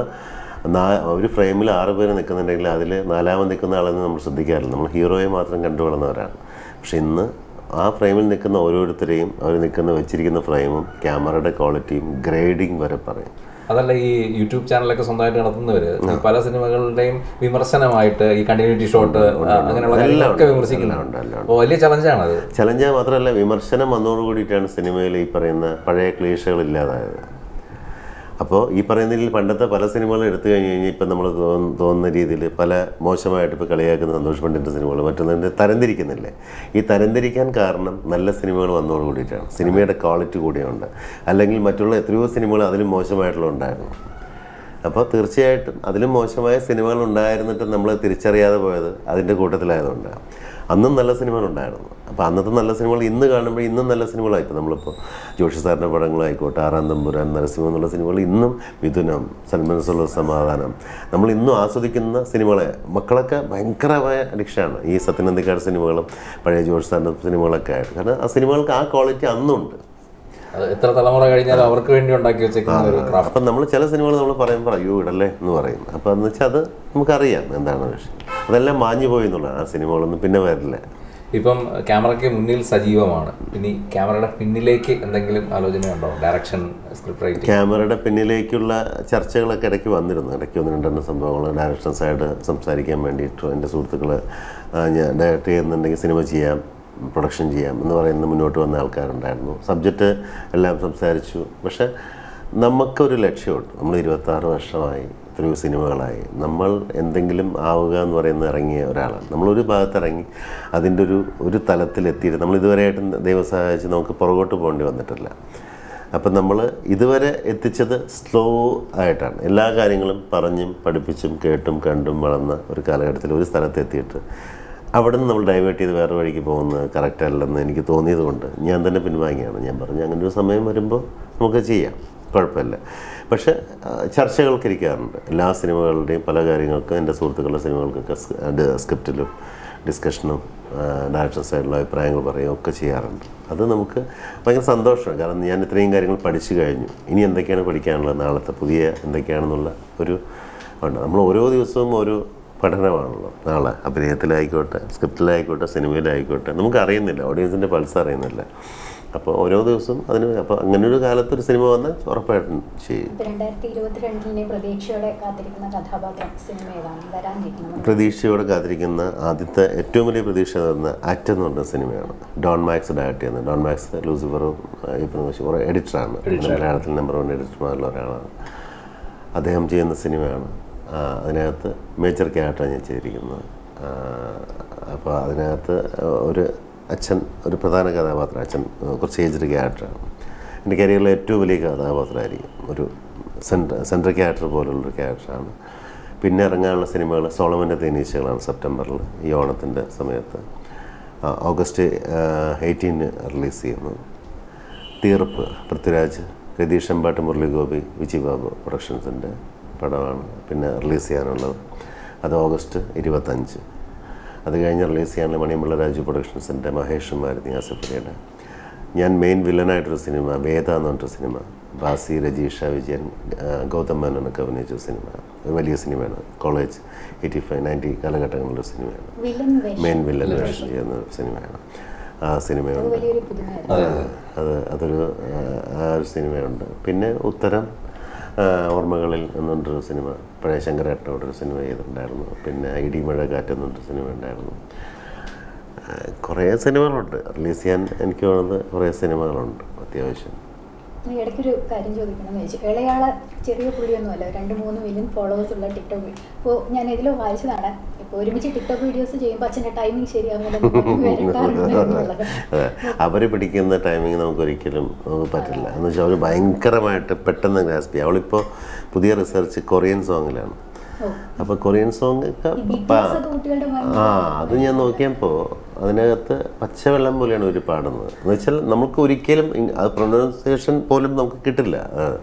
ഒരു ഫ്രെയിമിൽ ആറ് പേര് നിൽക്കുന്നുണ്ടെങ്കിൽ അതിൽ നാലാമത് നിൽക്കുന്ന ആളെന്ന് നമ്മൾ ശ്രദ്ധിക്കാറില്ല നമ്മൾ ഹീറോയെ മാത്രം കണ്ടു വളർന്നവരാണ് പക്ഷെ ഇന്ന് ആ ഫ്രെയിമിൽ നിൽക്കുന്ന ഓരോരുത്തരെയും അവർ നിൽക്കുന്ന വെച്ചിരിക്കുന്ന ഫ്രെയിമും ക്യാമറയുടെ ക്വാളിറ്റിയും ഗ്രേഡിങ് വരെ പറയും അതല്ല ഈ യൂട്യൂബ് ചാനലൊക്കെ സ്വന്തമായിട്ട് നടത്തുന്നവര് ഈ പല സിനിമകളുടെയും വിമർശനമായിട്ട് ഈ കണ്ടിന്യൂറ്റി ഷോട്ട് അങ്ങനെയുള്ള കാര്യങ്ങളൊക്കെ വിമർശിക്കുന്നുണ്ട് ഉണ്ട്, എല്ലാം അപ്പോൾ വലിയ ചലഞ്ചാണ് അത് ചലഞ്ച് മാത്രമല്ല വിമർശനം വന്നതോട് കൂടിയിട്ടാണ് സിനിമയിൽ ഈ പറയുന്ന പഴയ ക്ലീഷകൾ ഇല്ലാതായത് അപ്പോൾ ഈ പറയുന്നതിൽ പണ്ടത്തെ പല സിനിമകളും എടുത്തു കഴിഞ്ഞ് കഴിഞ്ഞാൽ ഇപ്പം നമ്മൾ തോന്നുന്ന രീതിയിൽ പല മോശമായിട്ട് ഇപ്പോൾ കളിയാക്കുന്ന സന്തോഷ് പണ്ടിൻ്റെ സിനിമകൾ മറ്റൊന്നിൻ്റെ തരംതിരിക്കുന്നില്ലേ ഈ തരംതിരിക്കാൻ കാരണം നല്ല സിനിമകൾ വന്നതോട് കൂടിയിട്ടാണ് സിനിമയുടെ ക്വാളിറ്റി കൂടിയുണ്ട് അല്ലെങ്കിൽ മറ്റുള്ള എത്രയോ സിനിമകൾ അതിലും മോശമായിട്ടുള്ള ഉണ്ടായിരുന്നു അപ്പോൾ തീർച്ചയായിട്ടും അതിലും മോശമായ സിനിമകൾ ഉണ്ടായിരുന്നിട്ട് നമ്മൾ തിരിച്ചറിയാതെ പോയത് അതിൻ്റെ കൂട്ടത്തിലായതുകൊണ്ടാണ് അന്നും നല്ല സിനിമകളുണ്ടായിരുന്നു അപ്പോൾ അന്നത്തെ നല്ല സിനിമകൾ ഇന്ന് കാണുമ്പോൾ ഇന്നും നല്ല സിനിമകളായി ഇപ്പോൾ നമ്മളിപ്പോൾ ജോഷി സാറിൻ്റെ പടങ്ങളായിക്കോട്ടെ ആറാം തമ്പുരാൻ നരസിംഹം എന്നുള്ള സിനിമകൾ ഇന്നും മിഥുനം സന്മനസ്സുള്ള സമാധാനം നമ്മൾ ഇന്നും ആസ്വദിക്കുന്ന സിനിമകളെ മക്കളൊക്കെ ഭയങ്കരമായ അഡിക്ഷനാണ് ഈ സത്യനന്ദിക്കാട് സിനിമകളും പഴയ ജോഷി സാറിൻ്റെ സിനിമകളൊക്കെ ആയിട്ട് കാരണം ആ സിനിമകൾക്ക് ആ ക്വാളിറ്റി അന്നുണ്ട് അത് എത്ര തലമുറ കഴിഞ്ഞാലും അവർക്ക് വേണ്ടി ഉണ്ടാക്കി വെച്ചേക്കുന്ന ഒരു ക്രാഫ്റ്റ് അപ്പം നമ്മൾ ചില സിനിമകൾ നമ്മൾ പറയുമ്പോൾ അയ്യോ ഇടല്ലേ എന്ന് പറയും അപ്പോൾ എന്ന് വെച്ചാൽ അത് നമുക്കറിയാം എന്താണ് വിഷയം അതെല്ലാം മാഞ്ഞു പോയി എന്നുള്ളതാണ് ആ സിനിമകളൊന്നും പിന്നെ വരില്ല ഇപ്പം ക്യാമറയ്ക്ക് മുന്നിൽ സജീവമാണ് ഇനി ക്യാമറയുടെ പിന്നിലേക്ക് എന്തെങ്കിലും ആലോചനയുണ്ടോ ഡയറക്ഷൻ സ്ക്രിപ്റ്റ് റൈറ്റിംഗ് ക്യാമറയുടെ പിന്നിലേക്കുള്ള ചർച്ചകളൊക്കെ ഇടയ്ക്ക് വന്നിരുന്നു ഇടയ്ക്ക് ഒന്ന് രണ്ടെണ്ണം സംഭവങ്ങൾ ഡയറക്ഷൻ സൈഡ് സംസാരിക്കാൻ വേണ്ടിയിട്ട് എൻ്റെ സുഹൃത്തുക്കൾ ഞാൻ ഡയറക്റ്റ് ചെയ്യുന്നുണ്ടെങ്കിൽ സിനിമ ചെയ്യാം പ്രൊഡക്ഷൻ ചെയ്യാം എന്ന് പറയുന്ന മുന്നോട്ട് വന്ന ആൾക്കാരുണ്ടായിരുന്നു സബ്ജക്റ്റ് എല്ലാം സംസാരിച്ചു പക്ഷേ നമുക്കൊരു ലക്ഷ്യമുണ്ട് നമ്മൾ ഇരുപത്താറ് വർഷമായി ഇത്രയും സിനിമകളായി നമ്മൾ എന്തെങ്കിലും ആവുക എന്ന് പറയുന്നത് ഇറങ്ങിയ ഒരാളാണ് നമ്മളൊരു ഭാഗത്ത് ഇറങ്ങി അതിൻ്റെ ഒരു ഒരു തലത്തിലെത്തിയിട്ട് നമ്മൾ ഇതുവരെയായിട്ടും ദൈവം സഹായിച്ച് നമുക്ക് പുറകോട്ട് പോകേണ്ടി വന്നിട്ടില്ല അപ്പം നമ്മൾ ഇതുവരെ എത്തിച്ചത് സ്ലോ ആയിട്ടാണ് എല്ലാ കാര്യങ്ങളും പറഞ്ഞും പഠിപ്പിച്ചും കേട്ടും കണ്ടും വളർന്ന ഒരു കാലഘട്ടത്തിൽ ഒരു സ്ഥലത്ത് എത്തിയിട്ട് അവിടെ നിന്ന് നമ്മൾ ഡൈവേർട്ട് ചെയ്ത് വേറെ വഴിക്ക് പോകുന്നത് കറക്റ്റ് അല്ലെന്ന് എനിക്ക് തോന്നിയത് കൊണ്ട് ഞാൻ തന്നെ പിൻവാങ്ങിയാണ് ഞാൻ പറഞ്ഞു അങ്ങനെ ഒരു സമയം വരുമ്പോൾ നമുക്ക് ചെയ്യാം കുഴപ്പമില്ല പക്ഷേ ആ, ചർച്ചകൾക്ക് ഇരിക്കാറുണ്ട് എല്ലാ സിനിമകളുടെയും പല കാര്യങ്ങൾക്കും എൻ്റെ സുഹൃത്തുക്കളുടെ സിനിമകൾക്കൊക്കെ സ്- അത് സ്ക്രിപ്റ്റിലും ഡിസ്കഷനും ഡയറക്ഷൻ സൈഡിലുള്ള അഭിപ്രായങ്ങൾ പറയുകയും ഒക്കെ ചെയ്യാറുണ്ട് അത് നമുക്ക് ഭയങ്കര സന്തോഷമാണ് കാരണം ഞാൻ ഇത്രയും കാര്യങ്ങൾ പഠിച്ചു കഴിഞ്ഞു ഇനി എന്തൊക്കെയാണ് പഠിക്കാനുള്ളത് നാളത്തെ പുതിയ എന്തൊക്കെയാണെന്നുള്ള ഒരു ഉണ്ട് നമ്മൾ ഓരോ ദിവസവും ഒരു പഠനമാണല്ലോ നാളെ അഭിനയത്തിലായിക്കോട്ടെ സ്ക്രിപ്റ്റിലായിക്കോട്ടെ സിനിമയിലായിക്കോട്ടെ നമുക്ക് അറിയുന്നില്ല ഓഡിയൻസിൻ്റെ പൾസ് അറിയുന്നില്ല അപ്പോൾ ഓരോ ദിവസവും അതിന് അപ്പോൾ അങ്ങനെ ഒരു കാലത്ത് ഒരു സിനിമ വന്നാൽ ഉറപ്പായിട്ടും ചെയ്യും ഇപ്പൊ രണ്ടായിരത്തി ഇരുപത്തിരണ്ടിലെ പ്രതീക്ഷയോടെ കാത്തിരിക്കുന്ന കഥാപാത്രം സിനിമ ഏതാണ് വരാനിരിക്കുന്നത് പ്രതീക്ഷയോടെ കാത്തിരിക്കുന്ന ആദ്യത്തെ ഏറ്റവും വലിയ പ്രതീക്ഷ തന്ന ആക്ട് എന്ന് പറഞ്ഞ സിനിമയാണ് ഡോൺ മാക്സ് ഡയറക്റ്റ് ചെയ്യുന്നത് ഡോൺ മാക്സ് ലൂസിഫറും ഇപ്പം കുറേ എഡിറ്ററാണ് മലയാളത്തിൽ നമ്പർ വൺ എഡിറ്റർമാരിൽ ഒരാളാണ് അദ്ദേഹം ചെയ്യുന്ന സിനിമയാണ് ആ, അതിനകത്ത് മേജർ ക്യാരക്ടറാണ് ഞാൻ ചെയ്തിരിക്കുന്നത് അപ്പോൾ അതിനകത്ത് ഒരു അച്ഛൻ ഒരു പ്രധാന കഥാപാത്രം അച്ഛൻ കുറച്ച് ഏജ്ഡ് ക്യാരക്ടറാണ് എൻ്റെ കരിയറിലെ ഏറ്റവും വലിയ കഥാപാത്രമായിരിക്കും ഒരു സെൻട്ര സെൻട്രൽ ക്യാരക്ടർ പോലുള്ളൊരു ക്യാരക്ടറാണ് പിന്നെ ഇറങ്ങാനുള്ള സിനിമകൾ സോളമൻ്റെ തേനീച്ചകളാണ് സെപ്റ്റംബറിൽ ഈ ഓണത്തിൻ്റെ സമയത്ത് ആ, ഓഗസ്റ്റ് എയ്റ്റീന് റിലീസ് ചെയ്യുന്നു തീർപ്പ് പൃഥ്വിരാജ് രതീഷ് എമ്പാട്ട് മുരളിഗോപി വിജയ് ബാബു പ്രൊഡക്ഷൻസിൻ്റെ പടമാണ് പിന്നെ റിലീസ് ചെയ്യാനുള്ളത് അത് ഓഗസ്റ്റ് ഇരുപത്തഞ്ച് അത് കഴിഞ്ഞ് റിലീസ് ചെയ്യാനുള്ള മണിയമ്പിള്ള രാജു പ്രൊഡക്ഷൻസിൻ്റെ മഹേഷ് മാരുതി ആസിഫലിയുടെ ഞാൻ മെയിൻ വില്ലനായിട്ടൊരു സിനിമ വേദ എന്ന് പറഞ്ഞൊരു സിനിമ ബാസി രജീഷ വിജയൻ ആ, ഗൗതം മേനോനൊക്കെ അഭിനയിച്ച സിനിമ ഒരു വലിയ സിനിമയാണ് കോളേജ് എയ്റ്റി ഫൈവ് നയൻറ്റി കാലഘട്ടങ്ങളിലൊരു സിനിമയാണ് വില്ലൻ വേഷം മെയിൻ വില്ലൻ വേഷം ചെയ്യുന്ന ഒരു സിനിമയാണ് ആ അത് സിനിമയുണ്ട് വലിയൊരു പുതുമയായിരുന്നു അത് അതൊരു ആ, ആ ഒരു സിനിമയുണ്ട് പിന്നെ ഉത്തരം ആ, ഓർമ്മകളിൽ എന്നുകൊണ്ടൊരു സിനിമ പഴയ ശങ്കരേട്ടനോട് ഒരു സിനിമ ചെയ്തിട്ടുണ്ടായിരുന്നു പിന്നെ ഇടിമഴ കാറ്റ് എന്നുള്ളൊരു സിനിമ ഉണ്ടായിരുന്നു ആ, കുറേ സിനിമകളുണ്ട് റിലീസ് ചെയ്യാൻ എനിക്ക് തോന്നുന്നത് കുറേ സിനിമകളുണ്ട് അത്യാവശ്യം ഈ ഇടയ്ക്കൊരു കാര്യം ചോദിക്കണമെന്ന് ചോദിച്ചു ഇളയാള് ചെറിയ പുള്ളിയൊന്നുമല്ല രണ്ട് മൂന്ന് മില്യൺ ഫോളോവേഴ്സ് ഉള്ള ടിക്ടോക്ക് ഇപ്പോൾ ഞാൻ ഇതിലോ വായിച്ചതാണ് ഇപ്പോൾ ഒരുമിച്ച് ടിക്ടോക്ക് വീഡിയോസ് ചെയ്യുമ്പോൾ അച്ഛൻ്റെ ടൈമിംഗ് ശരിയാകുന്നില്ല എന്നുള്ളത് അതെ അവർ പിടിക്കുന്ന ടൈമിങ് നമുക്ക് ഒരിക്കലും നമുക്ക് പറ്റില്ല എന്ന് വെച്ചാൽ അവർ ഭയങ്കരമായിട്ട് പെട്ടെന്ന് ഗ്രാസ്പ് ചെയ്യും അവളിപ്പോൾ പുതിയ റിസർച്ച് കൊറിയൻ സോങ്ങിലാണ് ഓ അപ്പോൾ കൊറിയൻ സോങ് ഒക്കെ ഈ ബി ടി പ- എസ് ഒക്കെ കുട്ടികളുടെ ഭയങ്കര ആ അത് ഞാൻ നോക്കിയപ്പോൾ അതിനകത്ത് പച്ചവെള്ളം പോലെയാണ് അവർ പാടുന്നത് എന്ന് വെച്ചാൽ നമുക്ക് ഒരിക്കലും ഇ- അത് പ്രൊനൗൺസിയേഷൻ പോലും നമുക്ക് കിട്ടില്ല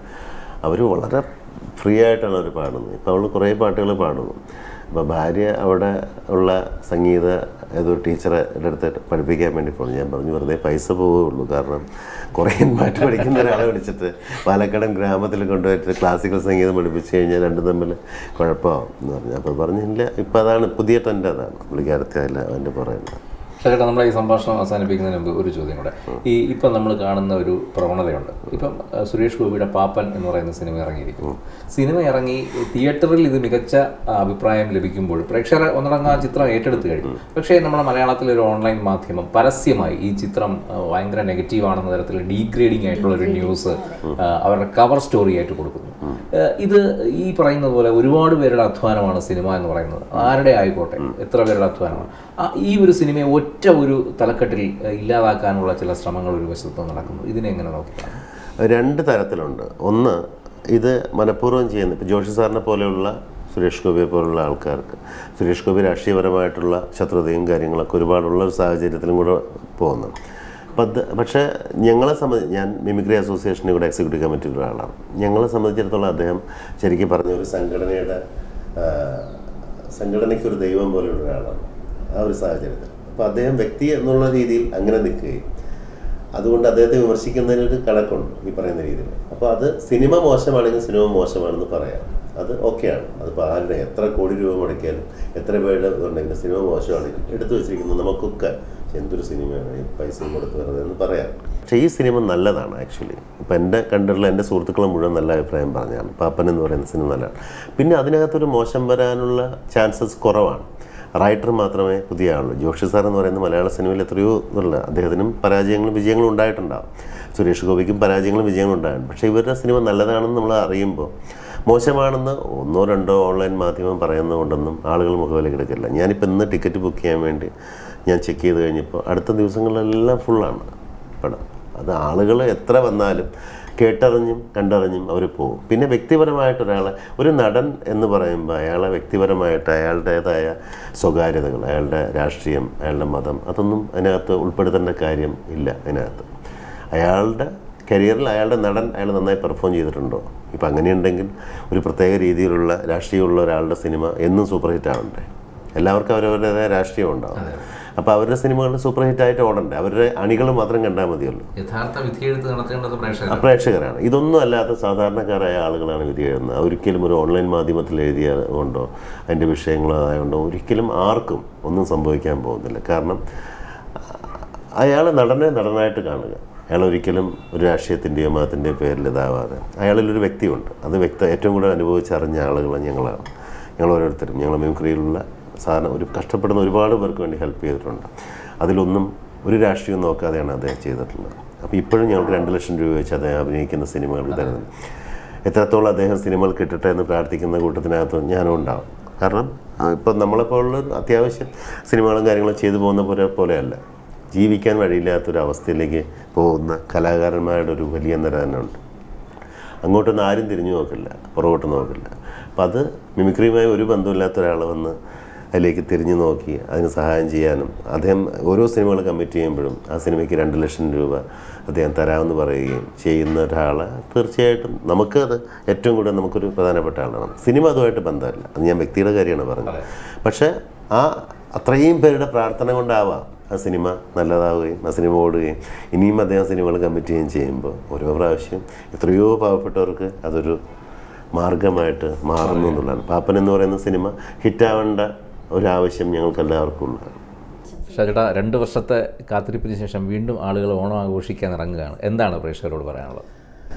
അവർ വളരെ ഫ്രീ ആയിട്ടാണ് അവർ പാടുന്നത് ഇപ്പോൾ അവൾ കുറേ പാട്ടുകൾ പാടുന്നു അപ്പോൾ ഭാര്യ അവിടെ ഉള്ള സംഗീത ഏതോ ടീച്ചറെ അടുത്ത് പഠിപ്പിക്കാൻ വേണ്ടി പോകുന്നു ഞാൻ പറഞ്ഞു വെറുതെ പൈസ പോവുകയുള്ളൂ കാരണം കുറേ പാട്ട് പഠിക്കുന്ന ഒരാളെ വിളിച്ചിട്ട് പാലക്കാടൻ ഗ്രാമത്തിൽ കൊണ്ടുപോയിട്ട് ക്ലാസിക്കൽ സംഗീതം പഠിപ്പിച്ച് കഴിഞ്ഞാൽ രണ്ടും തമ്മിൽ കുഴപ്പമാവും എന്ന് പറഞ്ഞു അപ്പോൾ പറഞ്ഞില്ല ഇപ്പം അതാണ് പുതിയ ട്രെൻഡ് അതാണ് പുള്ളിക്കാരത്തി അതിൽ അതിൻ്റെ പറയുന്നത് ചേട്ടാ നമ്മളെ ഈ സംഭാഷണം അവസാനിപ്പിക്കുന്നതിന് മുമ്പ് ഒരു ചോദ്യം കൂടെ ഈ ഇപ്പം നമ്മൾ കാണുന്ന ഒരു പ്രവണതയുണ്ട് ഇപ്പം അഹ്, സുരേഷ് ഗോപിയുടെ പാപ്പൻ എന്ന് പറയുന്ന സിനിമ ഇറങ്ങിയിരിക്കുന്നു സിനിമ ഇറങ്ങി തിയേറ്ററിൽ ഇത് മികച്ച ആ, അഭിപ്രായം ലഭിക്കുമ്പോൾ പ്രേക്ഷകർ ഒന്നടങ്കം ആ ചിത്രം ഏറ്റെടുത്ത് കഴിഞ്ഞു പക്ഷേ നമ്മുടെ മലയാളത്തിലെ ഒരു ഓൺലൈൻ മാധ്യമം പരസ്യമായി ഈ ചിത്രം ആ, ഭയങ്കര നെഗറ്റീവ് ആണെന്ന തരത്തിൽ ഡീഗ്രേഡിംഗ് ആയിട്ടുള്ള ഒരു ന്യൂസ് അവരുടെ കവർ സ്റ്റോറി ആയിട്ട് കൊടുക്കുന്നു ആ, ഇത് ഈ പറയുന്നത് പോലെ ഒരുപാട് പേരുടെ അധ്വാനമാണ് സിനിമ എന്ന് പറയുന്നത് ആരുടെ ആയിക്കോട്ടെ എത്ര പേരുടെ അധ്വാനമാണ് ആ, ഈ ഒരു സിനിമയെ ഒറ്റ ഒരു തലക്കെട്ടിൽ ആ, ഇല്ലാതാക്കാനുള്ള ചില ശ്രമങ്ങൾ ഒരു വശത്ത് നടക്കുന്നു ഇതിനെ എങ്ങനെ നോക്കിയാണ് രണ്ട് തരത്തിലുണ്ട് ഒന്ന് ഇത് മനഃപൂർവ്വം ചെയ്യുന്ന ഇപ്പോൾ ജോഷി സാറിനെ പോലെയുള്ള സുരേഷ് ഗോപിയെ പോലുള്ള ആൾക്കാർക്ക് സുരേഷ് ഗോപി രാഷ്ട്രീയപരമായിട്ടുള്ള ശത്രുതയും കാര്യങ്ങളൊക്കെ ഒരുപാടുള്ള ഒരു സാഹചര്യത്തിലും കൂടെ പോകുന്നു അപ്പം അത് പക്ഷേ ഞങ്ങളെ സംബന്ധിച്ച് ഞാൻ മിമിക്രി അസോസിയേഷൻ്റെ കൂടെ എക്സിക്യൂട്ടീവ് കമ്മിറ്റിയിൽ ഒരാളാണ് ഞങ്ങളെ സംബന്ധിച്ചിടത്തോളം അദ്ദേഹം ശരിക്കും പറഞ്ഞ ഒരു സംഘടനയുടെ ആ, സംഘടനയ്ക്ക് ഒരു ദൈവം പോലെയുള്ള ഒരാളാണ് ആ ഒരു സാഹചര്യത്തിൽ അപ്പോൾ അദ്ദേഹം വ്യക്തി എന്നുള്ള രീതിയിൽ അങ്ങനെ നിൽക്കുകയും അതുകൊണ്ട് അദ്ദേഹത്തെ വിമർശിക്കുന്നതിന് ഒരു കണക്കുണ്ട് ഈ പറയുന്ന രീതിയിൽ അപ്പോൾ അത് സിനിമ മോശമാണെങ്കിൽ സിനിമ മോശമാണെന്ന് പറയാം അത് ഓക്കെയാണ് അതിപ്പോൾ ആരുടെ എത്ര കോടി രൂപ മുടക്കിയാലും എത്ര പേരുടെ ഇതുണ്ടെങ്കിലും സിനിമ മോശമാണെങ്കിൽ എടുത്തു വെച്ചിരിക്കുന്നത് നമുക്കൊക്കെ എന്തൊരു സിനിമയാണ് ഈ പൈസ കൊടുത്ത് വെറുതെ എന്ന് പറയാം പക്ഷേ ഈ സിനിമ നല്ലതാണ് ആക്ച്വലി ഇപ്പം എൻ്റെ കണ്ടിട്ടുള്ള എൻ്റെ സുഹൃത്തുക്കൾ മുഴുവൻ നല്ല അഭിപ്രായം പറഞ്ഞാണ് പാപ്പൻ എന്ന് പറയുന്ന സിനിമ നല്ലതാണ് പിന്നെ അതിനകത്തൊരു മോശം വരാനുള്ള ചാൻസസ് കുറവാണ് റൈറ്റർ മാത്രമേ പുതിയ ആളുള്ളൂ ജോഷി സാർ എന്ന് പറയുന്ന മലയാള സിനിമയിൽ എത്രയോ ഇതുള്ള അദ്ദേഹത്തിനും പരാജയങ്ങളും വിജയങ്ങളും ഉണ്ടായിട്ടുണ്ടാവും സുരേഷ് ഗോപിക്കും പരാജയങ്ങളും വിജയങ്ങളും ഉണ്ടായിട്ടുണ്ട് പക്ഷേ ഇവരുടെ സിനിമ നല്ലതാണെന്ന് നമ്മൾ അറിയുമ്പോൾ മോശമാണെന്ന് ഒന്നോ രണ്ടോ ഓൺലൈൻ മാധ്യമം പറയുന്നതുകൊണ്ടൊന്നും ആളുകൾ മുഖവിലേക്ക് എടുക്കില്ല ഞാനിപ്പോൾ ഇന്ന് ടിക്കറ്റ് ബുക്ക് ചെയ്യാൻ വേണ്ടി ഞാൻ ചെക്ക് ചെയ്ത് കഴിഞ്ഞപ്പോൾ അടുത്ത ദിവസങ്ങളിലെല്ലാം ഫുള്ളാണ് പടം അത് ആളുകൾ എത്ര വന്നാലും കേട്ടറിഞ്ഞും കണ്ടറിഞ്ഞും അവർ പോകും പിന്നെ വ്യക്തിപരമായിട്ട് ഒരാളെ ഒരു നടൻ എന്ന് പറയുമ്പോൾ അയാളെ വ്യക്തിപരമായിട്ട് അയാളുടേതായ സ്വകാര്യതകൾ അയാളുടെ രാഷ്ട്രീയം അയാളുടെ മതം അതൊന്നും അതിനകത്ത് ഉൾപ്പെടുത്തേണ്ട കാര്യം ഇല്ല അതിനകത്ത് അയാളുടെ കരിയറിൽ അയാളുടെ നടൻ അയാൾ നന്നായി പെർഫോം ചെയ്തിട്ടുണ്ടോ ഇപ്പം അങ്ങനെയുണ്ടെങ്കിൽ ഒരു പ്രത്യേക രീതിയിലുള്ള രാഷ്ട്രീയമുള്ള ഒരാളുടെ സിനിമ എന്നും സൂപ്പർ ഹിറ്റ് ആവണ്ടേ എല്ലാവർക്കും അവരവരുടേതായ രാഷ്ട്രീയം ഉണ്ടാവും അപ്പോൾ അവരുടെ സിനിമകൾ സൂപ്പർ ഹിറ്റായിട്ട് ഓടണ്ടേ അവരുടെ അണികൾ മാത്രം കണ്ടാൽ മതിയല്ലോ യഥാർത്ഥ വിധിയെഴുത്ത് നടത്തേണ്ടത് ആ പ്രേക്ഷകർ പ്രേക്ഷകരാണ് ഇതൊന്നും അല്ലാത്ത സാധാരണക്കാരായ ആളുകളാണ് വിധി എഴുതുന്നത് ഒരിക്കലും ഒരു ഓൺലൈൻ മാധ്യമത്തിൽ എഴുതിയ കൊണ്ടോ അതിൻ്റെ വിഷയങ്ങളോ ആയതുകൊണ്ടോ ഒരിക്കലും ആർക്കും ഒന്നും സംഭവിക്കാൻ പോകുന്നില്ല കാരണം അയാൾ നടനെ നടനായിട്ട് കാണുക അയാൾ ഒരിക്കലും ഒരു രാഷ്ട്രീയത്തിൻ്റെയോ മതത്തിൻ്റെയോ പേരിൽ ഇതാവാതെ അയാളിലൊരു വ്യക്തിയുണ്ട് അത് വ്യക്തി ഏറ്റവും കൂടുതൽ അനുഭവിച്ചറിഞ്ഞ ആളുകൾ ഞങ്ങളാണ് ഞങ്ങൾ ഓരോരുത്തരും ഞങ്ങൾ മിമിക്രിയിലുള്ള സാധനം ഒരു കഷ്ടപ്പെടുന്ന ഒരുപാട് പേർക്ക് വേണ്ടി ഹെൽപ്പ് ചെയ്തിട്ടുണ്ട് അതിലൊന്നും ഒരു രാഷ്ട്രീയം നോക്കാതെയാണ് അദ്ദേഹം ചെയ്തിട്ടുള്ളത് അപ്പോൾ ഇപ്പോഴും ഞങ്ങൾക്ക് രണ്ട് ലക്ഷം രൂപ വെച്ച് അദ്ദേഹം അഭിനയിക്കുന്ന സിനിമകൾക്ക് തരുന്നത് എത്രത്തോളം അദ്ദേഹം സിനിമകൾ കിട്ടട്ടെ എന്ന് പ്രാർത്ഥിക്കുന്ന കൂട്ടത്തിനകത്ത് ഞാനും ഉണ്ടാവും കാരണം ആ, ഇപ്പം നമ്മളെപ്പോലുള്ള അത്യാവശ്യം സിനിമകളും കാര്യങ്ങളും ചെയ്തു പോകുന്ന പോലെ പോലെയല്ല ജീവിക്കാൻ വഴിയില്ലാത്തൊരു അവസ്ഥയിലേക്ക് പോകുന്ന കലാകാരന്മാരുടെ ഒരു വലിയ നിര തന്നെ ഉണ്ട് അങ്ങോട്ടൊന്നും ആരും തിരിഞ്ഞു നോക്കില്ല പുറകോട്ട് നോക്കില്ല അപ്പം അത് മിമിക്രിയുമായി ഒരു ബന്ധമില്ലാത്ത ഒരാൾ വന്ന് അതിലേക്ക് തിരിഞ്ഞു നോക്കി അതിന് സഹായം ചെയ്യാനും അദ്ദേഹം ഓരോ സിനിമകൾ കമ്മിറ്റ് ചെയ്യുമ്പോഴും ആ സിനിമയ്ക്ക് രണ്ട് ലക്ഷം രൂപ അദ്ദേഹം തരാമെന്ന് പറയുകയും ചെയ്യുന്ന ഒരാൾ തീർച്ചയായിട്ടും നമുക്കത് ഏറ്റവും കൂടുതൽ നമുക്കൊരു പ്രധാനപ്പെട്ട ആളാണ് സിനിമ അതുമായിട്ട് ബന്ധമല്ല അത് ഞാൻ വ്യക്തിയുടെ കാര്യമാണ് പറഞ്ഞത് പക്ഷേ ആ അത്രയും പേരുടെ പ്രാർത്ഥന കൊണ്ടാവാം ആ സിനിമ നല്ലതാവുകയും ആ സിനിമ ഓടുകയും ഇനിയും അദ്ദേഹം സിനിമകൾ കമ്മിറ്റ് ചെയ്യുകയും ചെയ്യുമ്പോൾ ഓരോ പ്രാവശ്യം എത്രയോ പാവപ്പെട്ടവർക്ക് അതൊരു മാർഗമായിട്ട് മാറുന്നു എന്നുള്ളതാണ് പാപ്പൻ എന്ന് പറയുന്ന സിനിമ ഹിറ്റാവേണ്ട ഒരാവശ്യം ഞങ്ങൾക്ക് എല്ലാവർക്കും ഉള്ളതാണ് ഷാജേട്ടാ രണ്ട് വർഷത്തെ കാത്തിരിപ്പിന് ശേഷം വീണ്ടും ആളുകൾ ഓണം ആഘോഷിക്കാൻ ഇറങ്ങുകയാണ് എന്താണ് പ്രേക്ഷകരോട് പറയാനുള്ളത്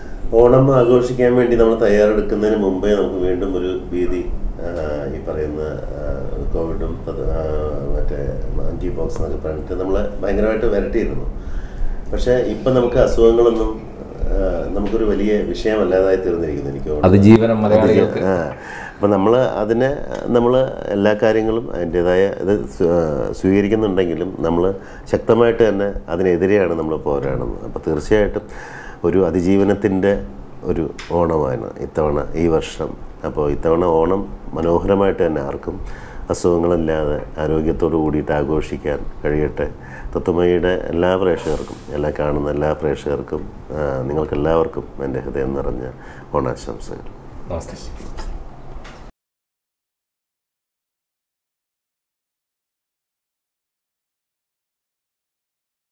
ഓണം ആഘോഷിക്കാൻ വേണ്ടി നമ്മൾ തയ്യാറെടുക്കുന്നതിന് മുമ്പേ നമുക്ക് വീണ്ടും ഒരു ഭീതി ആ, ഈ പറയുന്ന ആ, കോവിഡും അത്, ആ, മറ്റേ ആൻറ്റി ബോക്സ് എന്നൊക്കെ പറഞ്ഞിട്ട് നമ്മളെ ഭയങ്കരമായിട്ട് വരട്ടിയിരുന്നു പക്ഷേ ഇപ്പം നമുക്ക് അസുഖങ്ങളൊന്നും ആ, നമുക്കൊരു വലിയ വിഷയമല്ലാതായി തീർന്നിരിക്കുന്നു എനിക്ക് തോന്നുന്നു അതിജീവനം മലയാളികൾക്ക് ആ അപ്പം നമ്മൾ അതിനെ നമ്മൾ എല്ലാ കാര്യങ്ങളും അതിൻ്റേതായ ഇത് സ്വ- ആ, സ്വീകരിക്കുന്നുണ്ടെങ്കിലും നമ്മൾ ശക്തമായിട്ട് തന്നെ അതിനെതിരെയാണ് നമ്മൾ പോരാടുന്നത് അപ്പോൾ തീർച്ചയായിട്ടും ഒരു അതിജീവനത്തിൻ്റെ ഒരു ഓണമാണ് ഇത്തവണ ഈ വർഷം അപ്പോൾ ഇത്തവണ ഓണം മനോഹരമായിട്ട് തന്നെ ആർക്കും അസുഖങ്ങളില്ലാതെ ആരോഗ്യത്തോടു കൂടിയിട്ട് ആഘോഷിക്കാൻ കഴിയട്ടെ തത്വമയുടെ എല്ലാ പ്രേക്ഷകർക്കും എല്ലാ കാണുന്ന എല്ലാ പ്രേക്ഷകർക്കും ആ, നിങ്ങൾക്കെല്ലാവർക്കും എൻ്റെ ഹൃദയം നിറഞ്ഞ ഓണാശംസകൾ നമസ്തേ